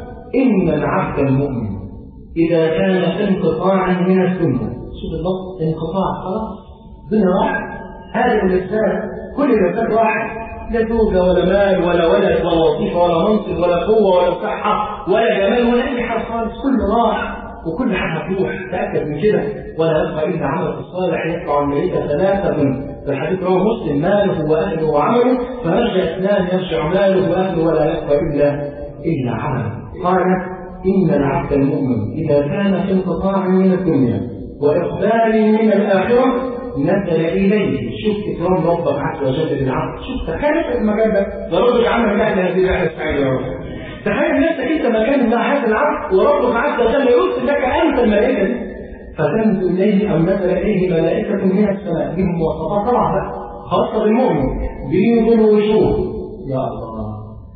Speaker 2: ان العبد المؤمن اذا كان في انقطاع من الدنيا شوف الضبط انقطاع خلاص دنيا واحد هذا الانسان كل انسان واحد لا زوجة ولا مال ولا ولد ولا وظيفة ولا منصب ولا قوة ولا صحة ولا جمال ولا أي حاجة خالص كل راح وكل حاجة هتروح تأكد من كده ولا يبقى إلا عمل الصالح يطلع الملائكة ثلاثة من الحديث رواه مسلم ماله وأهله وعمله فيرجع اثنان يرجع ماله وأهله ولا يبقى إلا إلا عمله قال إن العبد المؤمن إذا كان في انقطاع من الدنيا وإقبال من الآخرة نزل إليه شوف إكرام ربك عز وجل للعبد شوف تخيل المكان ده ده ربك عمل الله هذه الرحلة السعيدة يا رب تخيل نفسك انت مكان مع هذا العبد وربك عز وجل يرسل لك انت الملائكه دي فتنزل اليه او نزل اليه ملائكه من السماء بهم مواصفات طبعا بقى خاصه بالمؤمن بيض الوجوه يا الله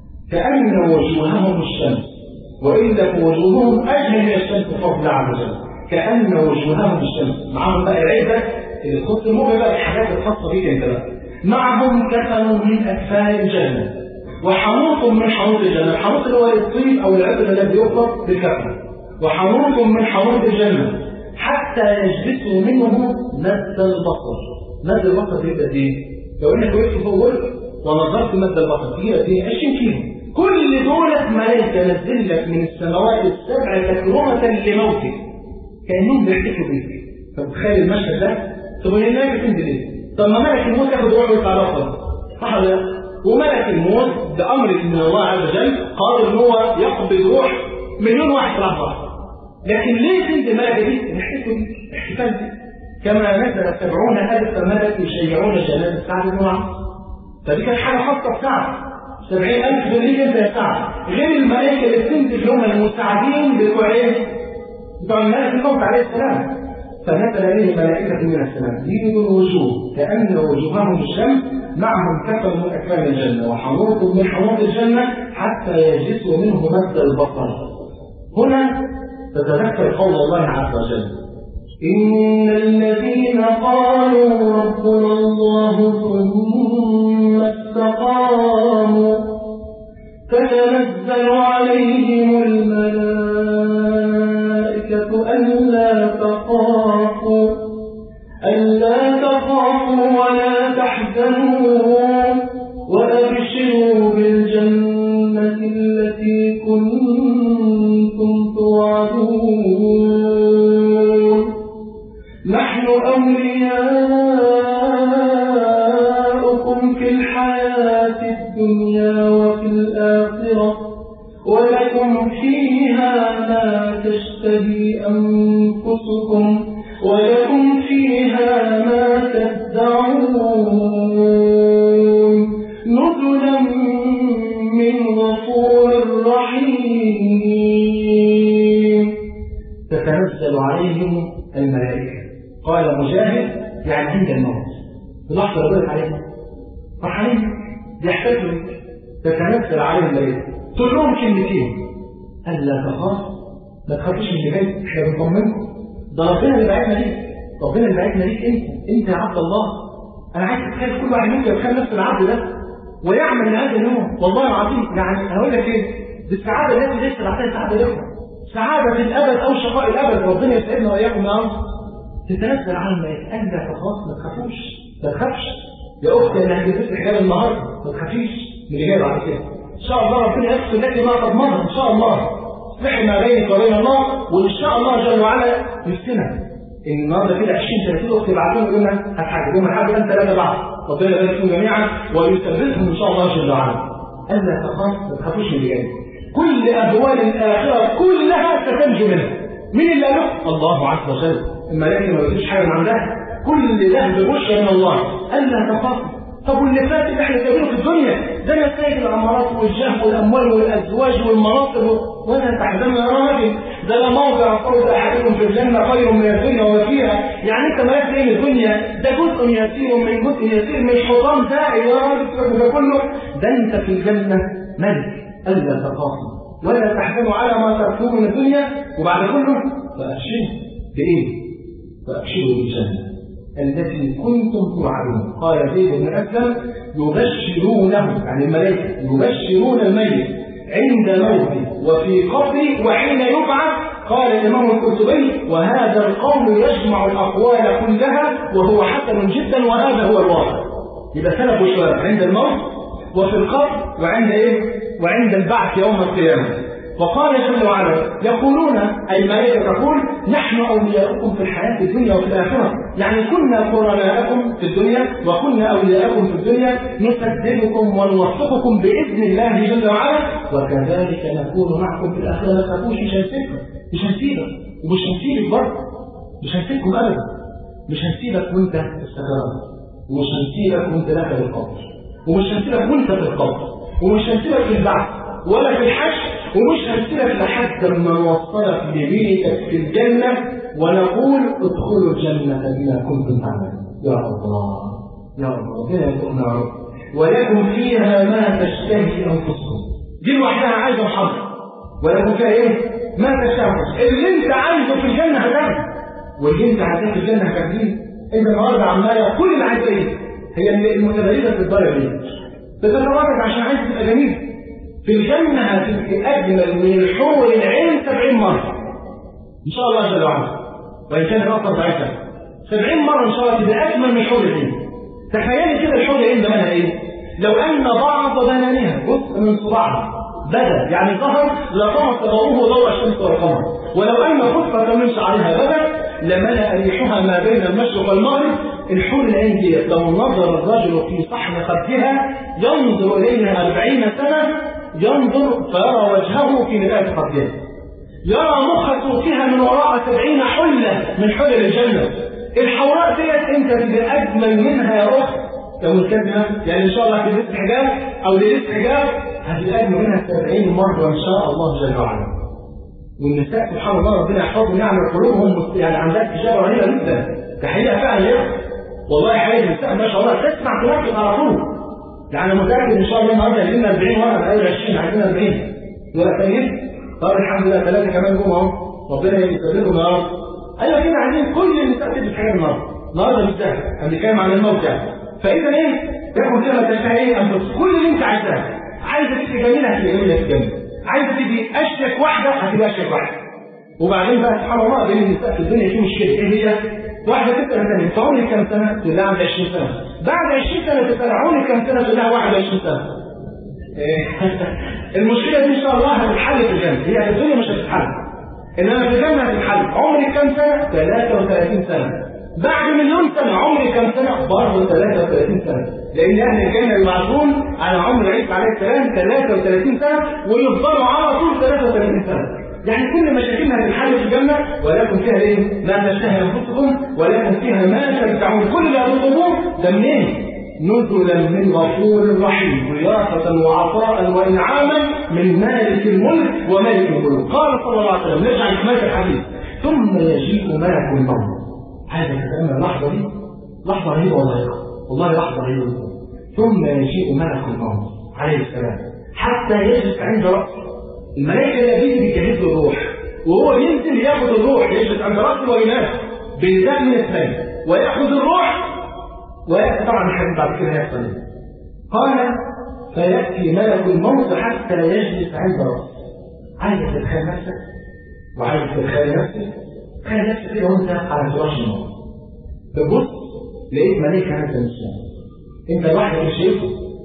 Speaker 2: كان وجوههم الشمس والا وجوههم اجمل من الشمس بفضل الله عز وجل كان وجوههم الشمس معاهم بقى العزه اللي تخص المؤمن بقى الحاجات الخاصه بيك انت بقى معهم كفن من اكفان الجنه وحنوط من حنوط الجنة الحنوط اللي هو الطيب أو العطر الذي يخلط بالكفن وحنوط من حنوط الجنة حتى يجلسوا منه مد البصر مد البصر دي قد ايه؟ لو انك وقفت فوق ونظرت مد البصر دي قد ايه؟ 20 كيلو كل دولة ملائكة نزل لك من السماوات السبع تكرمة لموتك كأنهم بيحتفلوا بيك فتخيل المشهد ده طب هي الناس بتنزل ايه؟ طب ما ملك الموت ياخد روحه ويطلع بصر صح ولا لا؟ وملك الموت بأمر من الله عز وجل قادر ان هو يقبض روح مليون واحد في لحظة لكن ليه تنزل الملكة دي؟ نحتفل احتفال دي كما نزل سبعون ألف ملك يشيعون جنازة سعد بن معاذ فدي كانت حاجة خاصة بسعد سبعين ألف دول ليك أنت يا سعد غير الملائكة اللي بتنزل هم المساعدين بتوع إيه؟ بتوع الملك الموت عليه السلام فنزل إليه ملائكة من السماء يريد الوجوه كأن وجوههم الشمس معهم كفن من أكفان الجنة وحنوط من حنوط الجنة حتى يجلسوا منه مد البصر هنا تتذكر قول الله عز وجل إن الذين قالوا ربنا الله ثم استقاموا تتنزل عليهم الملائكة ألا تخافوا ألا تخافوا ولا تحزنوا وأبشروا بالجنة التي كنتم توعدون نحن أولياؤكم في الحياة الدنيا وفي الآخرة ولكم فيها ما تشتهي أنفسكم ولكم فيها ما الغفور الرحيم تتنزل عليهم الملائكة قال مجاهد يعني عند الموت في لحظة رضيت عليهم فرحانين يحتفلوا تتنزل عليهم الملائكة تقول لهم كلمتين ألا تخاف ما تخافوش من اللي جاي احنا بنطمنكم ده ربنا اللي بعتنا ليك ربنا اللي بعتنا ليك انت انت يا عبد الله انا عايز اتخيل كل واحد منكم يتخيل نفس العبد ده ويعمل لهذا اليوم والله العظيم يعني هقول لك ايه دي السعاده التي ليس بعدها سعاده لكم سعاده في الابد او شقاء الابد ربنا يسعدنا واياكم يا رب تتنزل على الملائكه الا تخاف ما تخافوش ما تخافش يا اختي انا هجيب حجاب النهارده ما تخافيش من اللي جاي بعد كده ان شاء الله ربنا يغفر لك ما قد مضى ان شاء الله اصلح ما بينك وبين الله وان شاء الله جل وعلا يفتنا النهارده كده 20 30 اخت بعتهم يقول لنا هتحاجه يوم الاحد انت ثلاثه بعض ربنا يبارك فيهم جميعا ويثبتهم ان شاء الله جل وعلا الا تخاف ما تخافوش من اللي جاي كل ابواب الاخره كلها ستنجو منها مين اللي قاله؟ الله عز وجل الملائكه ما يقولوش حاجه من عندها كل ده ببشرى من الله الا تخافوا طب واللي فات اللي احنا سايبينه في الدنيا ده نتائج العمارات والجاه والاموال والازواج والمناصب ولا تحزنوا يا راجل ده لموضع قول احدكم في الجنه خير من الدنيا وما فيها يعني انت مالك ايه من الدنيا ده جزء يسير من جزء يسير من حطام دائم يا راجل ده كله ده انت في الجنه ملك الا تخافوا ولا تحزنوا على ما تركوه من الدنيا وبعد كله فابشروا بايه؟ فابشروا بالجنه التي كنتم توعدون قال زيد بن اسلم يبشرونه يعني الملائكه يبشرون الميت عند موته وفي قبره وحين يبعث قال الامام القرطبي وهذا القول يجمع الاقوال كلها وهو حسن جدا وهذا هو الواقع يبقى سلف وشباب عند الموت وفي القبر وعند ايه؟ وعند البعث يوم القيامه وقال جل وعلا يقولون أي الملائكة تقول نحن أولياؤكم في الحياة الدنيا وفي الآخرة يعني كنا قرناءكم في الدنيا وكنا أولياءكم في الدنيا نسددكم ونوفقكم بإذن الله جل وعلا وكذلك نكون معكم في الآخرة ما تخافوش مش هنسيبكم مش هنسيبك ومش هنسيبك برضه مش هنسيبكم أبدا مش هنسيبك وأنت في السكرات ومش هنسيبك وأنت داخل القبر ومش هنسيبك وأنت في القبر ومش هنسيبك في البعث ولا في الحشر ومش هنسيبك لحد ما نوصلك لبيتك في الجنة ونقول ادخلوا الجنة بما كنتم تعملون يا الله يا الله ربنا يرزقنا يا رب ولكم فيها ما تشتهي انفسكم دي لوحدها عايزه محاضره ولكم فيها ايه؟ ما تشتهي انفسكم اللي انت عايزه في الجنه هتاخده واللي انت عايزاه في الجنه هتاخديه انت النهارده عماله كل اللي عايزاه ايه؟ هي المتبادله في الدرجه دي بتتواجد عشان عايز تبقى جميل في الجنة هتبقى أجمل من الحور العين سبعين مرة إن شاء الله جل وعلا وإن كانت أكثر ضعيفة سبعين مرة إن شاء الله تبقى أجمل من حور العين تخيلي كده الحور العين ده مالها إيه؟ لو أن بعض بنانها جزء من صباعها بدا يعني ظهر لطمس ضوءه ضوء الشمس والقمر ولو أن خطة من شعرها بدا لملأ ريحها ما بين المشرق والمغرب الحور العين دي لو نظر الرجل في صحن خدها ينظر إليها أربعين سنة ينظر فيرى وجهه في مرآة قبله يرى مخ صوتها من وراء سبعين حلة من حلل الجنة الحوراء ديت انت تبقى اجمل منها يا اخت لو الكلمة يعني ان شاء الله هتلبس حجاب او لبس حجاب هتبقى اجمل منها سبعين مرة ان شاء الله جل وعلا والنساء سبحان الله ربنا يحفظهم يعمل قلوبهم يعني عندها استجابة رهيبة جدا ده حقيقة فعلا يا والله حقيقة النساء ما شاء الله تسمع تنفذ على طول يعني متأكد إن شاء الله النهارده هيجينا 40 ورقة أول 20 عايزين 40 ورقة ثانية طب الحمد لله ثلاثة كمان جم أهو ربنا يسلمكم يا رب أيوة كده عايزين كل النساء تلبس حاجة النهارده النهارده مش سهل أنا بنتكلم عن الموت يعني فإذا إيه تاخد كده ما تشتهي إيه أنفسك كل اللي أنت عايزاه عايزة تبقى جميلة هتبقى جميلة في الجنة عايزة تبقى أشيك واحدة هتبقى أشيك واحدة وبعدين بقى سبحان الله بين النساء في الدنيا في مشكلة إيه هي؟ واحدة تسأل ثانية انت عمرك كام سنة؟ تقول لها عندي 20 سنة. بعد 20 سنة تسأل عمرك كام سنة؟ تقول لها 21 سنة. المشكلة دي إن شاء الله هتتحل في الجنة، هي في الدنيا مش هتتحل. إنما في الجنة هتتحل، عمرك كام سنة؟ 33 سنة. بعد مليون سنة عمري كام سنة؟ برضه 33 سنة. لأن أهل الجنة يبعثون على عمر عيسى عليه السلام 33 سنة ويفضلوا على طول 33 سنة. يعني كل مشاكلنا هتتحل في الجنة ولكن فيها ايه؟ ما تشتهي انفسكم ولكن فيها ما تدفعون كل اللي هتطلبوه ده منين؟ نزلا من غفور رحيم ضيافة وعطاء وإنعاما من مالك الملك وملك الملك قال صلى الله عليه وسلم نرجع لحماية الحديث ثم يجيء ملك الموت هذا الكلام اللحظة دي لحظة رهيبة والله والله لحظة رهيبة ثم يجيء ملك الموت عليه السلام حتى يجلس عند رأسه الملائكة اللي بيجهز له الروح وهو ينزل ياخذ الروح يجلس عند رأسه وينام بلسان من اثنين ويأخذ الروح ويأتي طبعا الحديث بعد كده يحصل قال فيأتي ملك الموت حتى يجلس عند رأسه عايز تتخيل نفسك وعايز تتخيل نفسك تخيل نفسك كده وانت على فراش الموت تبص لقيت ملائكة نازلة من السماء انت لوحدك مش شايفه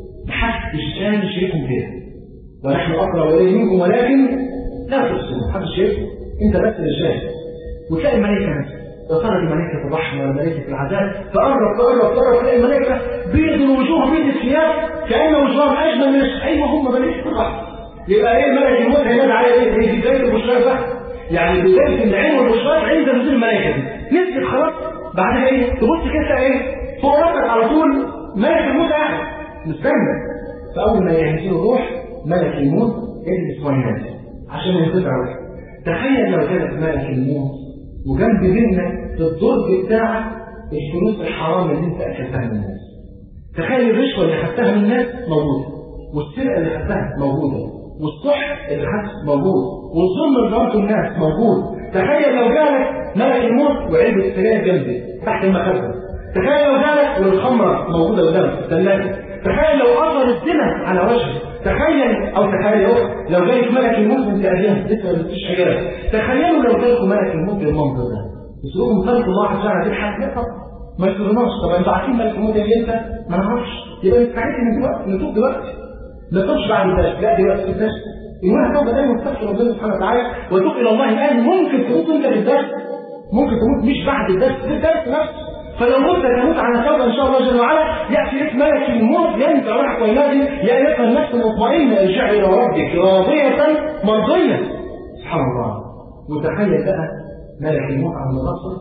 Speaker 2: محدش تاني شايفهم كده ونحن اقرب اليه منكم ولكن لا تبصرون محدش شايفه انت بس اللي شايف وتلاقي الملائكة نازلة يا ترى دي ملائكة الرحمة ولا ملائكة العذاب فقرب تقرب تقرب تلاقي الملائكة بيض الوجوه بيض الثياب كأن وجوههم أجمل من أيوة هم ملائكة الرحمة يبقى ايه ملك الموت هينادي على ايه؟ هي بداية البشرى يعني بداية العين والبشرات عند نزول الملائكة دي نزلت خلاص بعدها ايه؟ تبص كده ايه؟ فوق راسك على طول ملك الموت قاعد مستنى فأول ما ينزل الروح ملك الموت اجلس وينادي عشان ينتفع تخيل لو كانت ملك الموت وجنب منك في الدرج بتاعك الفلوس الحرام اللي انت اكلتها من الناس تخيل الرشوه اللي خدتها من الناس موجوده والسرقه اللي خدتها موجوده والصح اللي خدته موجود والظلم اللي ظلمته الناس موجود تخيل لو جالك ملك الموت وعلبه السجاير جنبي تحت المخده تخيل لو جالك والخمره موجوده قدامك في الثلاجه تخيل لو اثر الزنا على وجهك تخيل او تخيل يا اخت لو جالك ملك الموت وانت قاعدين لسه ما بتشتش حجاب تخيلوا لو جالك ملك الموت بالمنظر ده يسلوكم خلق الله سبحانه تضحك لا طبعا ما يسلوناش طب انتوا عارفين ملك الموت اللي انت ما نعرفش يبقى نستعد من دلوقتي نتوب دلوقتي ما تتوبش بعد الدرس لا دلوقتي في الدرس إنها توبة دايما تستغفر ربنا سبحانه وتعالى وتوب إلى الله الآن ممكن تموت أنت بالدرس ممكن تموت مش بعد الدرس في الدرس نفسه فلو مت تموت على توبة إن شاء الله جل وعلا يأتي لك ملك الموت ينزع روحك وينادي يا أيها النفس المطمئنة ارجعي إلى ربك راضية مرضية سبحان الله وتخيل بقى ملك الموت عند راسك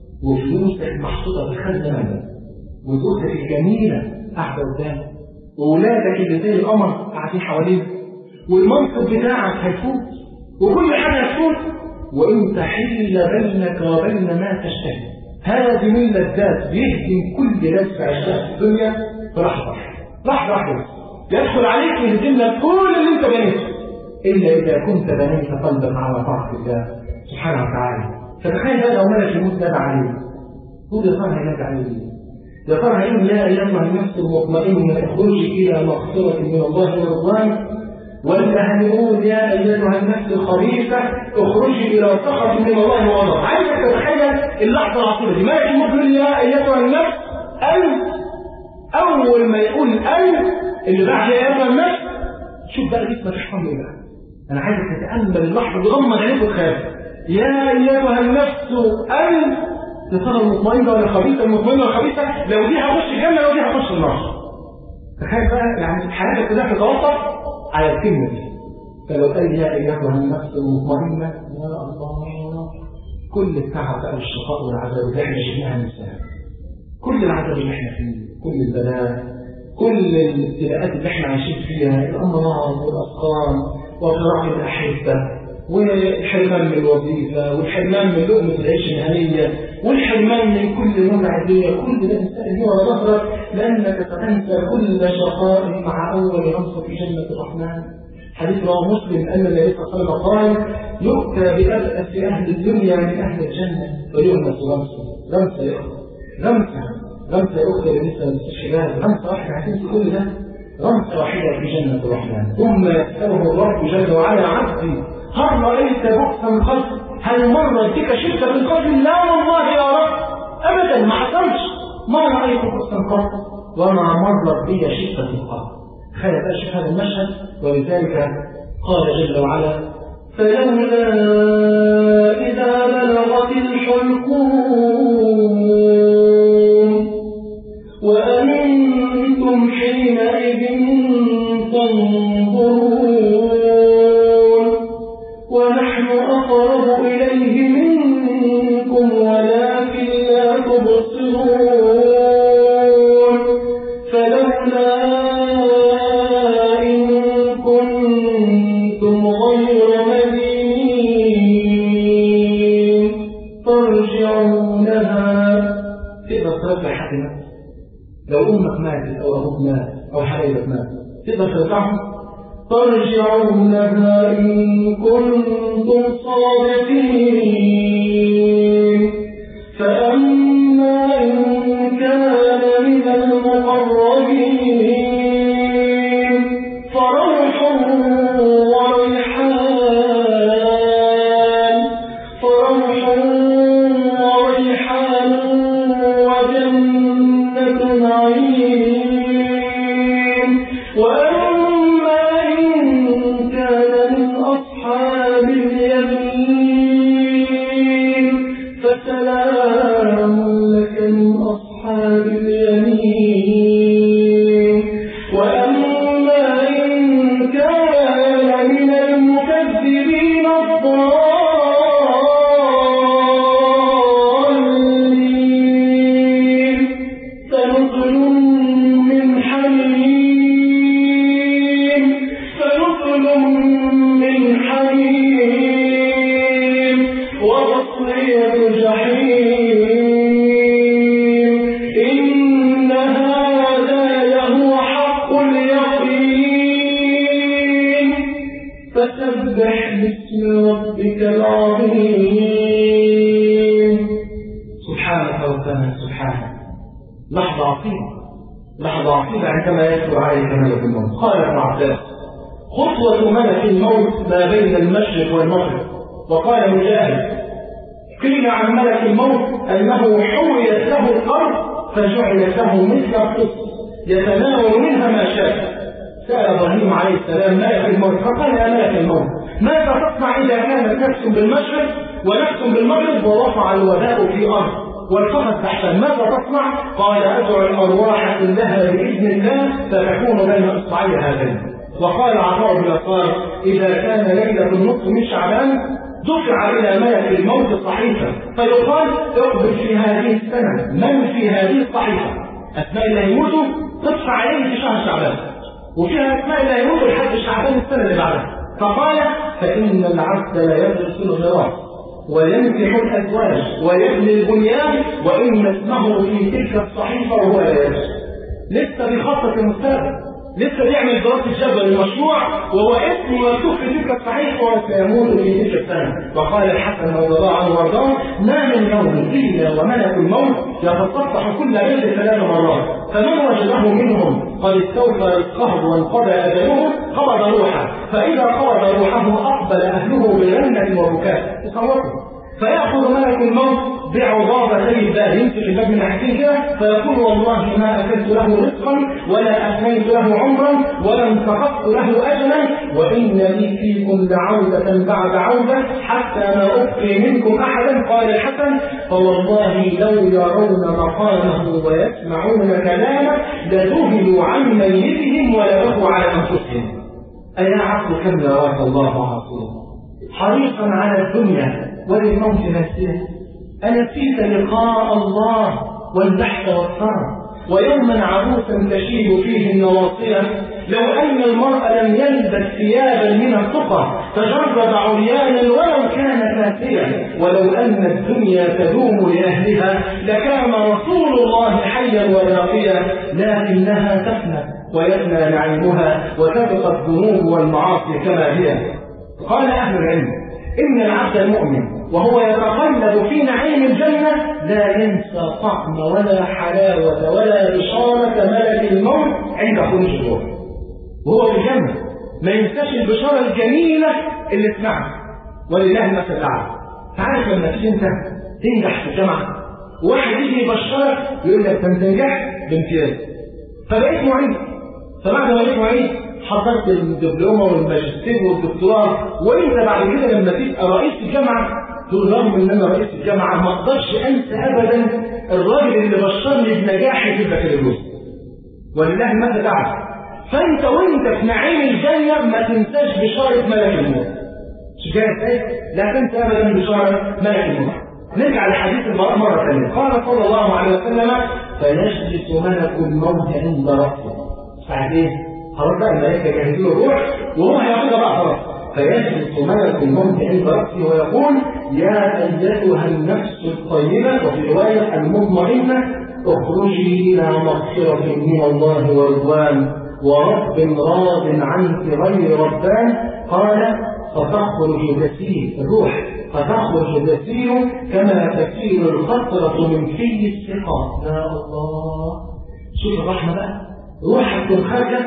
Speaker 2: وفلوسك محطوطة في خزنة مالك وزوجتك الجميلة قاعدة قدامك وولادك اللي زي القمر قاعدين حواليك والمنصب بتاعك هيفوت وكل حاجة هتفوت وانت حيل بينك وبين ما تشتهي هذه من لذات بيهدم كل لذة عشتها في الدنيا في لحظة لحظة واحدة يدخل عليك يهدم لك كل اللي انت بنيته إلا إذا كنت بنيت قلبك على طاعة الله سبحانه وتعالى فتخيل بقى لو ملك الموت نادى عليه قول يا ترى هينادى عليه يا ترى هيقول يا أيها النفس المطمئنة اخرجي إلى مغفرة من الله ورضوان ولا هنقول يا أيتها النفس الخبيثة اخرجي إلى سخط من الله وغضب عايزك تتخيل اللحظة العصيبة دي ملك الموت يقول يا أيتها النفس أنت أول ما يقول أنت اللي بعد يا أيتها النفس شوف بقى جسمك يحصل إيه بقى أنا عايزك تتأمل اللحظة بغمض عينيك وتخاف يا أيتها النفس أنت ترى المطمئنة ولا الخبيثة المطمئنة ولا الخبيثة لو دي هخش الجنة لو دي هخش النار تخيل بقى يعني حياتك كلها تتوقف على الكلمة دي فلو قال يا أيها النفس المطمئنة يا الله كل التعب بقى والشقاء والعذاب اللي احنا شفناها ننساها كل العذاب اللي احنا فيه كل البلاء كل الابتلاءات اللي احنا عايشين فيها الأمراض والأسقام وفراق الأحبة والحرمان من الوظيفة والحرمان من لقمة العيش الهنية والحرمان من كل متع الدنيا كل ده تستأذي على ظهرك لأنك ستنسى كل شقاء مع أول غمسة في جنة الرحمن حديث رواه مسلم أن النبي صلى الله عليه وسلم قال يؤتى بأبأس أهل الدنيا من أهل الجنة ويغمس غمسة غمسة يا أخت غمسة غمسة يا أخت بالنسبة للاستشهاد غمسة واحدة هتنسي كل ده غمسة واحدة في جنة الرحمن ثم يسأله الرب جل وعلا عبدي هل رأيت بؤسا قط هل مرت بك شدة من قبل لا والله يا رب أبدا ما حصلش ما رأيت بؤسا قط وما مرت بي شدة قط تخيل بقى شوف هذا المشهد ولذلك قال جل وعلا فلولا إذا بلغت الحلقوم وأنتم حينئذ تنظرون ونحن أقرب إليه منكم ولكن لا تبصرون تقدر ترجعهم ترجعونها إن كنتم صادقين فأما إن كان من المقربين فروح وريحان فروح وريحان وجنة نعيم وأما إن كان من أصحاب اليمين فسلام لك من أصحاب اليمين وأما إن كان من المكذبين الضالين فنزل من حميم فنزل من حميم وتصلية جحيم إن هذا لهو حق اليقين فسبح باسم ربك العظيم سبحانك ربنا سبحانك لحظة عظيمة لحظة عظيمة عندما يتلو عليك ملك الموت قال ابن عباس خطوة ملك الموت ما بين المشرق والمغرب وقال مجاهد قيل عن ملك الموت أنه حويت له الأرض فجعلت له مثل القص يتناول منها ما شاء سأل إبراهيم عليه السلام ملك الموت فقال يا ملك الموت ماذا تصنع إذا كانت نفس بالمشرق ونفس بالمغرب ووقع الوباء في أرض والفقد تحت ماذا تصنع؟ قال أدعو الأرواح كلها بإذن الله فتكون بين إصبعي هذين وقال عطاء بن يسار إذا كان ليلة النصف من شعبان دفع إلى ملك الموت الصحيفة فيقال اقبل في هذه السنة من في هذه الصحيفة أثناء اللي هيموتوا تدفع عليه في شهر شعبان وفيها أثناء اللي هيموتوا لحد شعبان السنة اللي بعدها فقال فإن العبد لا يدرس الغراس وينكح الأزواج ويبني البنيان وإن اسمه في تلك الصحيفة وهو لا يدرس لسه بيخطط المستقبل لسه بيعمل دراسة الجدوى للمشروع وهو اسمه مكتوب في تلك الصحيفة وسيموت في تلك السنة وقال الحسن رضي الله عنه وارضاه ما من يوم إلا وملك الموت يتسطح كل ليلة ثلاث مرات فمن وجده منهم قد استوفى رزقه وانقضى أجله قبض روحه فإذا قبض روحه أقبل أهله بغنة وبكاء تصوروا فيأخذ ملك الموت بعضابتي الباب يمسك الباب من ناحيتين كده فيقول والله ما أكلت له رزقا ولا أثنيت له عمرا ولا انتقصت له أجلا وإن لي فيكم لعودة بعد عودة حتى ما أبقي منكم أحدا قال الحسن فوالله لو يرون مقامه ويسمعون كلامه لذهلوا عن ميتهم ولبثوا على أنفسهم أيا عبد كم يراك الله ورسوله حريصا على الدنيا وللموت نفسه أنسيت لقاء الله والبحث والثار ويوما عروسا تشيب فيه النواصية لو أن المرء لم يلبس ثيابا من التقى تجرد عريانا ولو كان كافيا ولو أن الدنيا تدوم لأهلها لكان رسول الله حيا وباقيا لكنها تفنى ويفنى نعيمها وتبقى الذنوب والمعاصي كما هي قال أهل العلم إن العبد المؤمن وهو يتقلب في نعيم الجنة لا ينسى طعم ولا حلاوة ولا بشارة ملك الموت عند خروج الروح وهو في الجنة ما ينساش البشارة الجميلة اللي سمعها ولله المثل الأعلى تعرف لما تيجي أنت تنجح في الجامعة واحد يجي يبشرك يقول لك أنت نجحت بامتياز فبقيت معيد فبعد ما بقيت معيد حضرت الدبلومة والماجستير والدكتوراه وانت بعد كده لما تبقى رئيس الجامعة تقول رغم ان انا رئيس الجامعة ما اقدرش انسى ابدا الراجل اللي بشرني بنجاحي في البكالوريوس ولله المثل الاعلى فانت وانت في نعيم الجنة ما تنساش بشارة ملك الموت مش كده ازاي؟ لا تنسى ابدا بشارة ملك الموت نرجع لحديث البراء مرة ثانية قال صلى الله عليه وسلم فيجلس ملك الموت عند رأسه بعد ايه؟ خلاص بقى الملائكة يجهزوا الروح وهو هياخدها بقى خلاص فيجلس ملك الموت عند رأسه ويقول يا أيتها النفس الطيبة وفي رواية المطمئنة اخرجي إلى مغفرة من الله ورضوان ورب راض عنك غير ربان قال فتخرج تسير الروح فتخرج تسير كما تسير القطرة من في السقاء يا الله شوف الرحمة بقى روحك تكون خارجة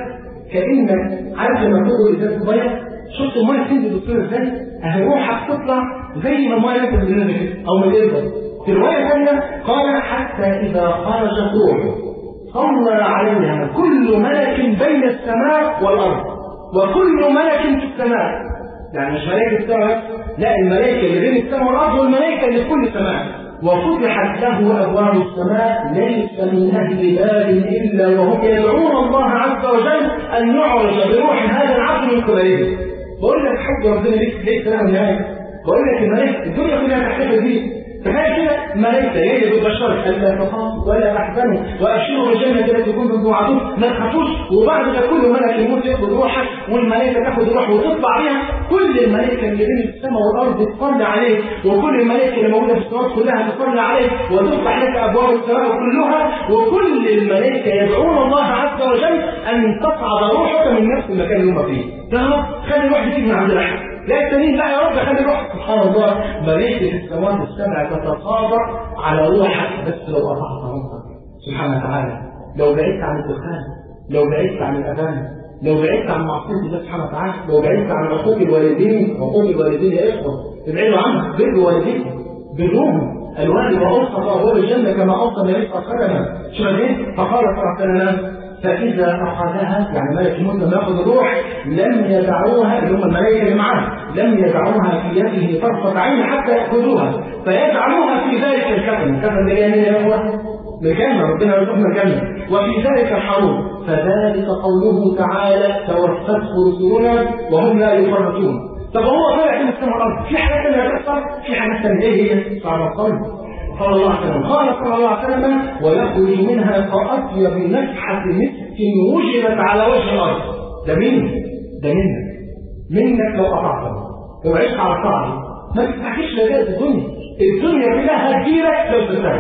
Speaker 2: كأنك عارف لما تقول إزازة مية شفت المية تنزل بتصير ازاي؟ أهي روحك تطلع زي ما المية تنزل من النبي أو من الإبر في رواية ثانية قال حتى إذا خرجت روحه صلى عليها كل ملك بين السماء والأرض وكل ملك في السماء يعني مش ملائكة السماء لا الملائكة اللي بين السماء والأرض والملائكة اللي في كل سماء وفتحت له أبواب السماء ليس من أهل باب إلا وهم يدعون الله عز وجل أن يعرج بروح هذا العبد من قبلهم بقول لك حب ربنا ليك ليك سلام النهاية بقول لك الملائكة الدنيا كلها تحتفل بيه تخيل كده ملائكة هي اللي بتبشرك ألا تخافوا ولا تحزنوا وأبشروا بالجنة التي كنتم توعدون ما تخافوش وبعد ده كل ملك يموت ياخد روحك والملائكة تاخد روح وتطلع بيها كل الملائكة اللي بين السماء والأرض تصلي عليك وكل الملائكة اللي موجودة في السماوات كلها تصلي عليك وتفتح لك أبواب السماء كلها وكل الملائكة يدعون الله عز وجل أن تصعد روحك من نفس المكان اللي هم فيه. يا رب خلي الواحد يجي من عند الأحد لا التانيين لا يا رب خلي روحك سبحان الله ملائكة السماوات السبع تتصابر على روحك بس لو قطعت رمزك سبحانه وتعالى لو بعدت عن الدخان لو بعدت عن الأذان لو بعدت عن معصية الله سبحانه وتعالى لو بعدت عن عقوق الوالدين عقوق الوالدين يا إخوة ابعدوا عنها بروا والديكم بروهم الوالد وأوصى أبواب الجنة كما أوصى النبي صلى الله عليه وسلم شو فقال صلى الله عليه وسلم فإذا أخذها يعني ملك الموت لما يأخذ الروح لم يدعوها اللي هم الملائكة اللي معاه لم يدعوها في يده طرفة عين حتى يأخذوها فيجعلوها في ذلك الكفن الكفن ده يعني يا إخوة الجنة ربنا يرزقنا الجنة وفي ذلك الحروب فذلك قوله تعالى توفته رسلنا وهم لا يفرطون طب هو طلع من السماء والارض في حاجات ثانيه هتحصل في حاجات ثانيه ايه هي؟ صعب القلب قال الله عليه وسلم قال صلى الله عليه وسلم ويخرج منها كأطيب نفحة مسك وجدت على وجه الأرض ده مين؟ ده منك منك لو قطعته لو عشت على طاعة ما تستحكيش لذات الدنيا الدنيا كلها هتجيلك لو تستحك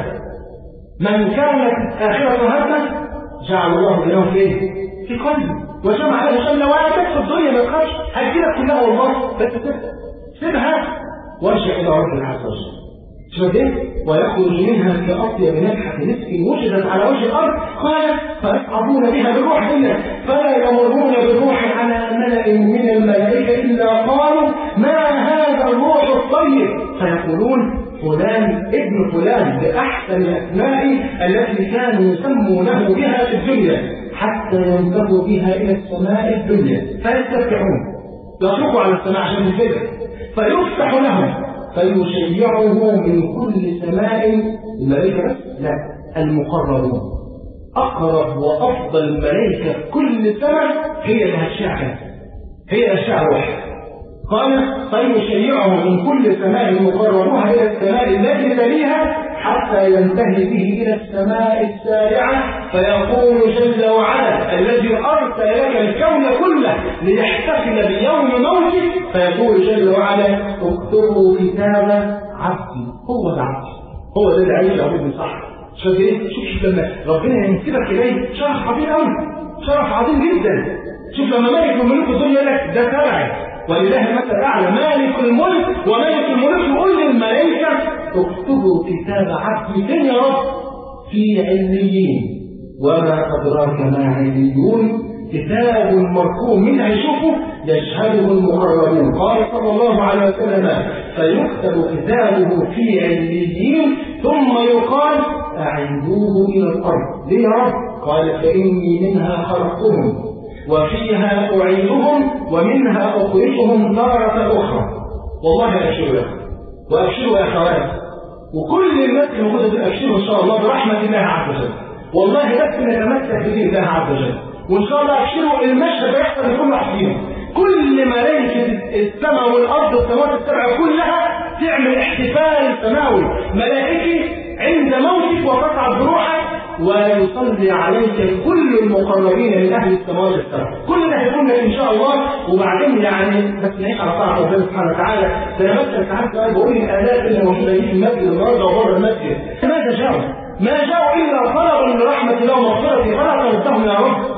Speaker 2: من كانت آخرة همه جعل الله بينهم في ايه؟ في قلبه وجمع له جل وعلا في الدنيا ما تخافش هتجيلك كلها والله بس سيبها سيبها وارجع إلى ربنا عز وجل شبه ويخرج منها كأطيب نفحة مسك وجدت على وجه الأرض قال فيصعدون بها بالروح إلا فلا يمرون بالروح على ملأ من الملائكة إلا قالوا ما هذا الروح الطيب فيقولون فلان ابن فلان بأحسن الأسماء التي كانوا يسمونه بها في الدنيا حتى ينتهوا بها إلى السماء الدنيا فيسترجعون يطلقوا على السماء عشان الفكر فيفتح لهم فيشيعه من كل سماء الملائكة بس؟ لا المقربون أقرب وأفضل الملائكة كل سماء هي اللي هتشيعها هي أشياء روح قال فيشيعه من كل سماء مقربوها إلى السماء التي تليها حتى ينتهي به إلى السماء السابعة فيقول جل وعلا الذي أرسل لك الكون كله ليحتفل بيوم موتك فيقول جل وعلا اكتبوا كتاب عبدي هو ده عبدي هو ده اللي عايش عبد صح شوف ايه شوف لما ربنا ينسبك اليه شرف عظيم قوي شرف عظيم جدا شوف لما ملك من ملوك الدنيا لك ده تبعي ولله المثل الاعلى مالك الملك وملك الملك يقول للملائكه اكتبوا كتاب عبدي فين يا رب في عليين وما ادراك ما عليون كتاب مرقوم من هيشوفه يشهده المقربون قال صلى الله عليه وسلم فيكتب كتابه في عليين ثم يقال أعيدوه إلى الأرض ليه يا رب؟ قال فإني منها خلقتهم وفيها أعيدهم ومنها أخرجهم تارة أخرى والله أبشروا يا وأبشروا يا أخوات وكل الناس الموجودة دي أبشروا إن شاء الله برحمة الله عز وجل والله بس نتمسك بدين الله عز وجل وإن شاء الله أبشروا المشهد يحصل لكل واحد فيهم كل ملائكة السماء والأرض والسماوات السبع كلها تعمل احتفال سماوي ملائكي عند موتك وتصعد بروحك ويصلي عليك كل المقربين من اهل السماوات السبع كل ده هيكون لك ان شاء الله وبعدين يعني بس نعيش على طاعه ربنا سبحانه وتعالى ده انا مثلا ساعات سؤال بقول الاداء اللي موجوده دي في المسجد النهارده وبره المسجد ماذا جاءوا؟ ما جاءوا الا طلبا لرحمه الله ومغفرته فلا تردهم يا رب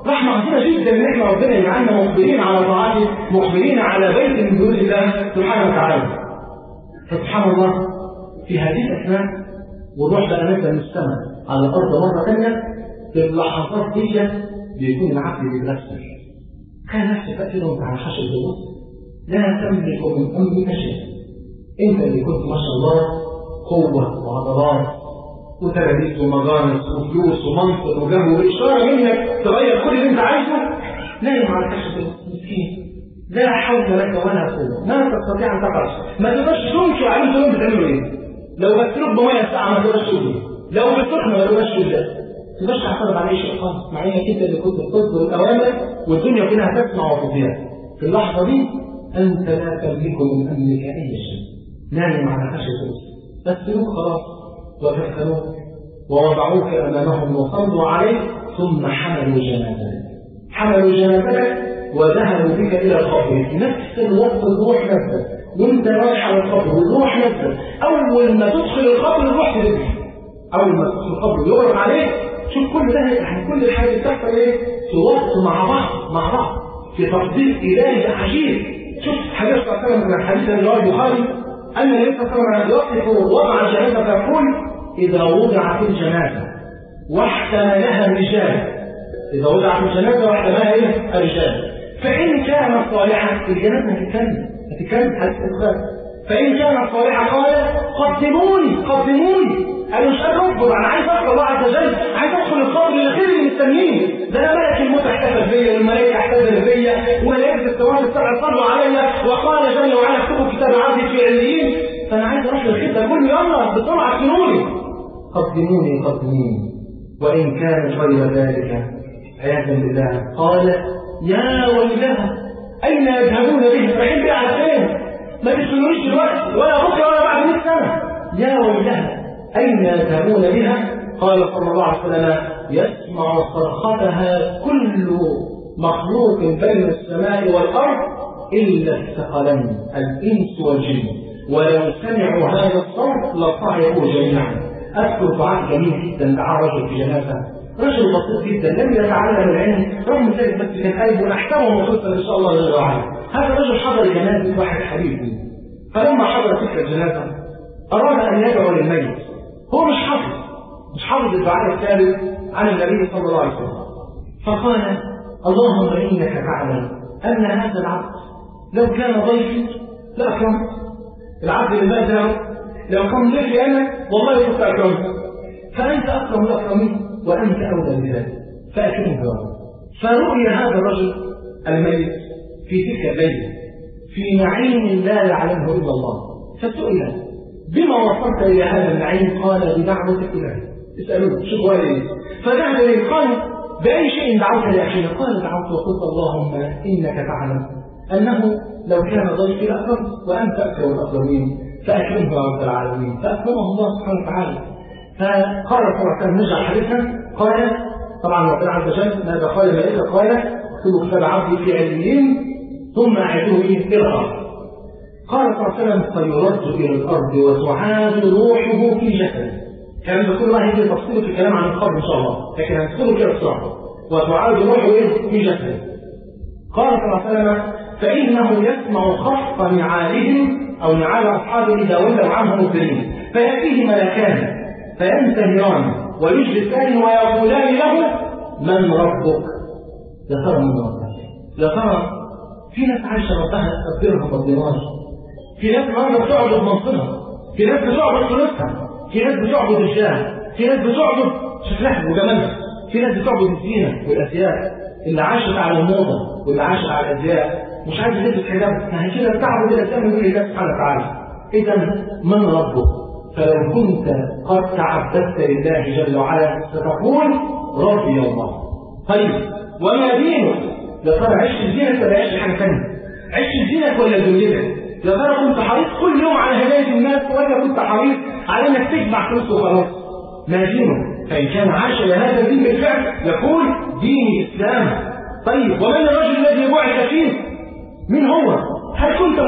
Speaker 2: رحمة عظيمة جدا ان احنا ربنا يجعلنا مقبلين على طاعته مقبلين على بيت من بيوت الله سبحانه وتعالى فسبحان الله في هذه الاثناء ونروح بقى نبدا من السماء على الارض مره ثانيه في اللحظات دي بيكون العبد بيتغسل كان نفسك تأتي وانت على حشر الجبوت لا تملك من امرك شيئا انت اللي كنت ما شاء الله قوه وعضلات وتلاميذ ومجالس وفلوس ومنصب وجه واشاره منك تغير كل اللي انت عايزه نايم على حشر الجبوت مسكين لا حول لك ولا قوه ما تستطيع ان تفعل ما تقدرش تمشي عليهم دول بتعملوا ايه لو غسلوك بميه ساعه ما تقدرش تقول لو بتسخن ما تقدرش تقول ما تقدرش تعترض على اي شيء خالص مع انك انت اللي كنت بتصدر الاوامر والدنيا كلها تسمع وتطيع في اللحظه دي انت لا تملك من امرك اي شيء نايم على خشيه الرسل غسلوك خلاص وكفنوك ووضعوك امامهم وصلوا عليك ثم حملوا جنازتك حملوا جنازتك وذهبوا بك الى القبر في نفس الوقت الروح نزل وانت رايح على القبر والروح نزل اول ما تدخل القبر الروح تنزل اول ما تدخل القبر يغرق عليك شوف كل ده يعني كل الحاجات بتحصل ايه في وقت مع بعض مع بعض في تفضيل الهي عجيب شوف حديث صلى الله عليه وسلم من الحديث اللي رواه البخاري ان النبي صلى الله عليه وسلم يصف وضع الجنازه فيقول اذا وضعت الجنازه واحتملها الرجال اذا وضعت الجنازه واحتملها ايه الرجال فإن كانت صالحة الجنازة هتتكلم هتتكلم هتتكلم فإن كانت صالحة قال قدموني قدموني أنا مش قادر أصبر أنا عايز أدخل الله عز وجل عايز أدخل القبر اللي غير اللي مستنيني ده أنا ملك الموت احتفل بيا والملائكة احتفل بيا وملائكة السماوات السبع صلوا عليا وقال جل وعلا اكتبوا كتاب عبدي في عليين فأنا عايز أروح للخدمة كل يلا بسرعة اكتبوني قدموني قدموني وإن كان غير ذلك عياذا بالله قال يا ويلها أين يذهبون به رايحين بيه على فين ما بيسلونيش دلوقتي ولا بكرة ولا بعد 100 سنة يا ويلها أين يذهبون بها قال صلى الله عليه وسلم يسمع صرختها كل مخلوق بين السماء والأرض إلا الثقلين الإنس والجن ولو سمعوا هذا الصوت لصعقوا جميعا أذكر دعاء جميل جدا دعا رجل في جنازة رجل بسيط جدا لم يتعلم العلم رغم ذلك بس كان قلبه ونحترمه وخصوصا ان شاء الله جل وعلا هذا الرجل حضر جنازه واحد حبيبي فلما حضر تلك الجنازه اراد ان يدعو للميت هو مش حافظ مش حافظ الدعاء الثالث عن النبي صلى الله عليه وسلم فقال اللهم انك تعلم ان هذا العبد لو كان ضيفي لاكرمت العبد اللي مات ده لو كان ضيفي انا والله كنت اكرمته فانت اكرم الاكرمين وأنت أولى بذلك فأكرمه يا رب فرؤي هذا الرجل الميت في تلك الليلة في نعيم لا يعلمه إلا الله فسئل بما وصلت إلى هذا النعيم قال بدعوة إلهي اسألوه شو قال إيه فذهب إليه قال بأي شيء دعوت يا أخي قال دعوت وقلت اللهم إنك تعلم أنه لو كان ضيفي لأكرم وأنت أكرم الأكرمين فأكرمه يا رب العالمين فأكرمه الله سبحانه وتعالى فقال صلى الله عليه وسلم نرجع حديثا قال طبعا ربنا عز وجل ماذا قال الملائكه قال اكتبوا كتاب عبدي في عليين ثم اعيدوه الى الارض قال صلى الله عليه وسلم فيرد الى الارض وتعاد روحه في جسده كان ده كل واحد يجي تفصيله في الكلام عن القبر ان شاء الله لكن هندخله كده بسرعه وتعاد روحه في جسده قال صلى الله عليه وسلم فانه يسمع خفق نعالهم او نعال اصحابه اذا ولوا عنه مدبرين فياتيه ملكان فينتهران ويجلسان ويقولان له من ربك يا ترى من ربك يا ترى في ناس عايشه ربها تقدرها بالدماغ في ناس النهارده بتعبد منصبها في ناس بتعبد فلوسها في ناس بتعبد الجاه في ناس بتعبد شكلها وجمالها في ناس بتعبد الزينه والازياء اللي عاشت على الموضه واللي عاشت على الازياء مش عايز يلبس حجاب ما هي كده بتعبد الازياء من دون الله سبحانه وتعالى اذا من ربك فلو كنت قد تعبدت لله جل وعلا ستقول ربي الله طيب وما دينك يا ترى عشت دينك ولا عشت حاجه ثانيه عشت دينك ولا دنيتك يا ترى كنت حريص كل يوم على هدايه الناس ولا كنت حريص على انك تجمع فلوس وخلاص ما دينك فان كان عاش لهذا الدين بالفعل يقول ديني اسلام طيب ومن الرجل الذي بعث فيه من هو هل كنت متبعا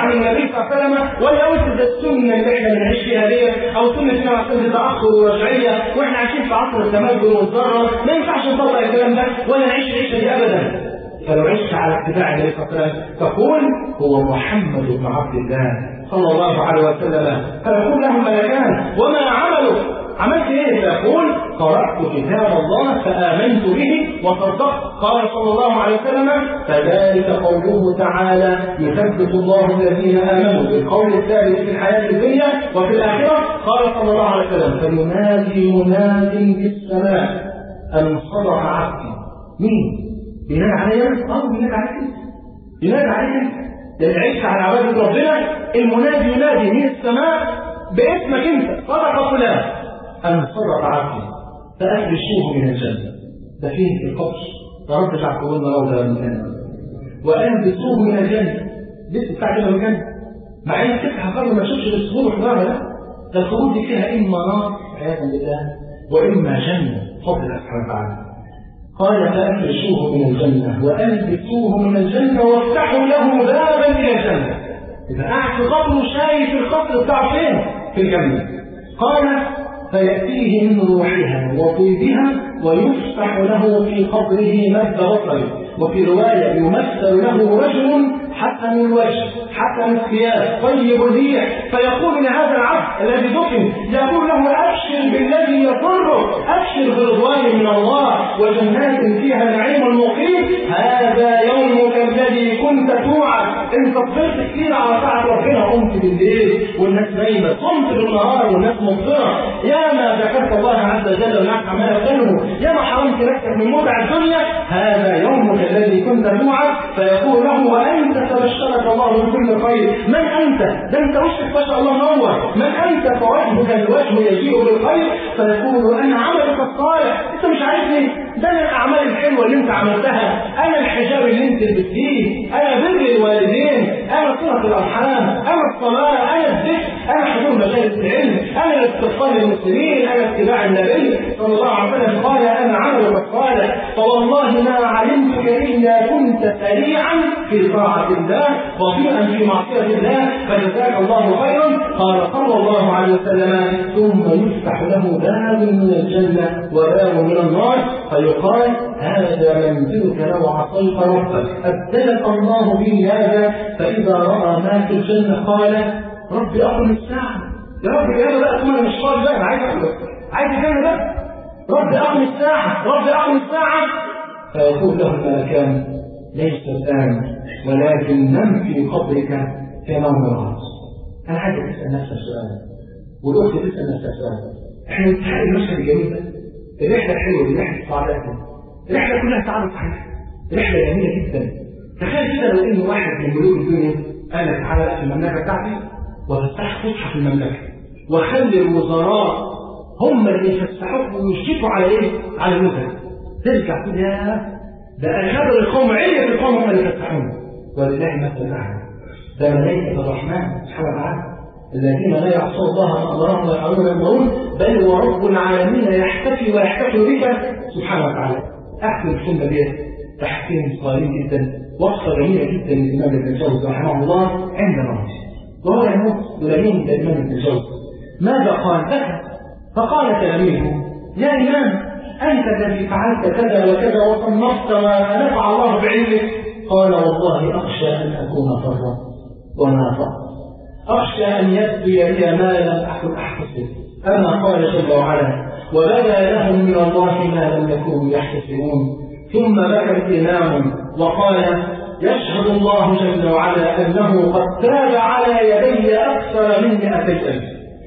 Speaker 2: عن النبي صلى الله عليه وسلم ولا اوسد السنه اللي احنا بنعيش فيها ديت او سنه النبي عليه الصلاه تاخر ورجعيه واحنا عايشين في عصر التمدن والذره ما ينفعش نطبق الكلام ده ولا نعيش العيشه دي ابدا فلو عشت على اتباع النبي صلى الله عليه وسلم تقول هو محمد بن عبد الله صلى الله عليه وسلم فيقول له ملكان وما عملوا عملت ايه فيقول قرأت كتاب الله فآمنت به وصدقت قال صلى الله عليه وسلم فذلك قوله تعالى يثبت الله الذين آمنوا بالقول الثابت في الحياة الدنيا وفي الآخرة قال صلى الله عليه وسلم فينادي مناد في السماء أن صدق عبدي مين؟ بناء عليا اه بناء عليك ينادي عليك لان عشت على عباده ربنا المنادي ينادي من السماء باسمك انت صدق فلان ان صدق عبدي فافرشوه من الجنه ده فين في القبر يا رب اجعل قبولنا روضه من الجنه والبسوه من الجنه لسه بتاع كده من الجنه مع ان تفتح قبل ما تشوفش بالسهول وحضارها لا ده الخروج دي فيها اما نار عياذا بالله واما جنه فضل الله سبحانه وتعالى قال فأفرشوه من الجنة وألبسوه من الجنة وافتحوا له بابا إلى الجنة إذا قاعد في قبره شايف القصر بتاعه فين؟ في الجنة قال فيأتيه من روحها وطيبها ويفتح له في قبره مد بصره وفي رواية يمثل له رجل حسن الوجه حسن الثياب طيب الريح فيقول لهذا العبد الذي دفن يقول له ابشر بالذي يضره ابشر برضوان من الله وجنات فيها نعيم مقيم هذا يومك الذي كنت توعد انت صبرت كتير على طاعه ربنا قمت بالليل والناس نايمه قمت بالنهار والناس مبصره يا ما ذكرت الله عز وجل ونعم عمال تنمو يا ما حرمت نفسك من متع الدنيا هذا يومك الذي كنت توعد فيقول له وانت تبشرك الله بكل خير من انت ده انت وشك ما شاء الله منور من انت فوجهك الوجه يجيء بالخير فيقول انا عملك الصالح انت مش عارفني ده انا الاعمال الحلوه اللي انت عملتها انا الحجاب اللي انت لبستيه انا بر الوالدين انا صله الارحام انا الصلاه انا الذكر انا حضور مجالس العلم انا استغفار المسلمين انا اتباع النبي صلى الله عليه وسلم قال انا عملك الصالح فوالله ما علمتك الا كنت سريعا في طاعه الله بطيئا في معصيه الله فجزاك الله خيرا قال صلى الله عليه وسلم ثم يفتح له باب من الجنه وباب من النار فيقال هذا منزلك لو عصيت ربك ابدلك الله به هذا فاذا راى ما في الجنه قال رب اقم الساعه يا رب الجنه بقى ثم مش فاضي بقى انا عايز اكل عايز الجنه بقى رب اقم الساعه رب اقم الساعه فيقول له الملكان ليس الان ولكن نم في قبرك كما مرات انا عايزك تسال نفسك سؤال والاخت تسال نفسها سؤال احنا نتحقق المشهد الجميل ده الرحله الحلوه دي رحله السعادة الرحله كلها سعاده صحيحه رحله جميله جدا تخيل كده لو ان واحد من ملوك الدنيا قال لك تعالى في المملكه بتاعتي وتفتح فسحه في المملكه وخلي الوزراء هم اللي يفسحوك ويشرفوا على ايه؟ على الوزراء ترجع كده يا ده اكابر القوم علية القوم هم اللي يفسحون ولله مثل الاعلى ده ملائكه الرحمن سبحانه وتعالى الذين لا يعصون الله ما امرهم ويفعلون ما يامرون بل ورب العالمين يحتفي ويحتفل بك سبحانه وتعالى احسن السنه ديت تحسين صغير جدا وصفه جميله جدا للامام ابن الجوزي رحمه الله عند موته وهو يموت بلمين الامام ابن الجوزي ماذا قال بكى فقال تلاميذه يا امام انت الذي فعلت كذا وكذا وصنفت ما نفع الله بعلمك قال والله اخشى ان اكون فرا وما فرا أخشى أن يبدي لي ما لم أكن أحتسب أما قال جل وعلا وبدا لهم من الله ما لم يكونوا يحتسبون ثم بكى الإمام وقال يشهد الله جل وعلا أنه قد تاب على يدي أكثر من مئتي ألف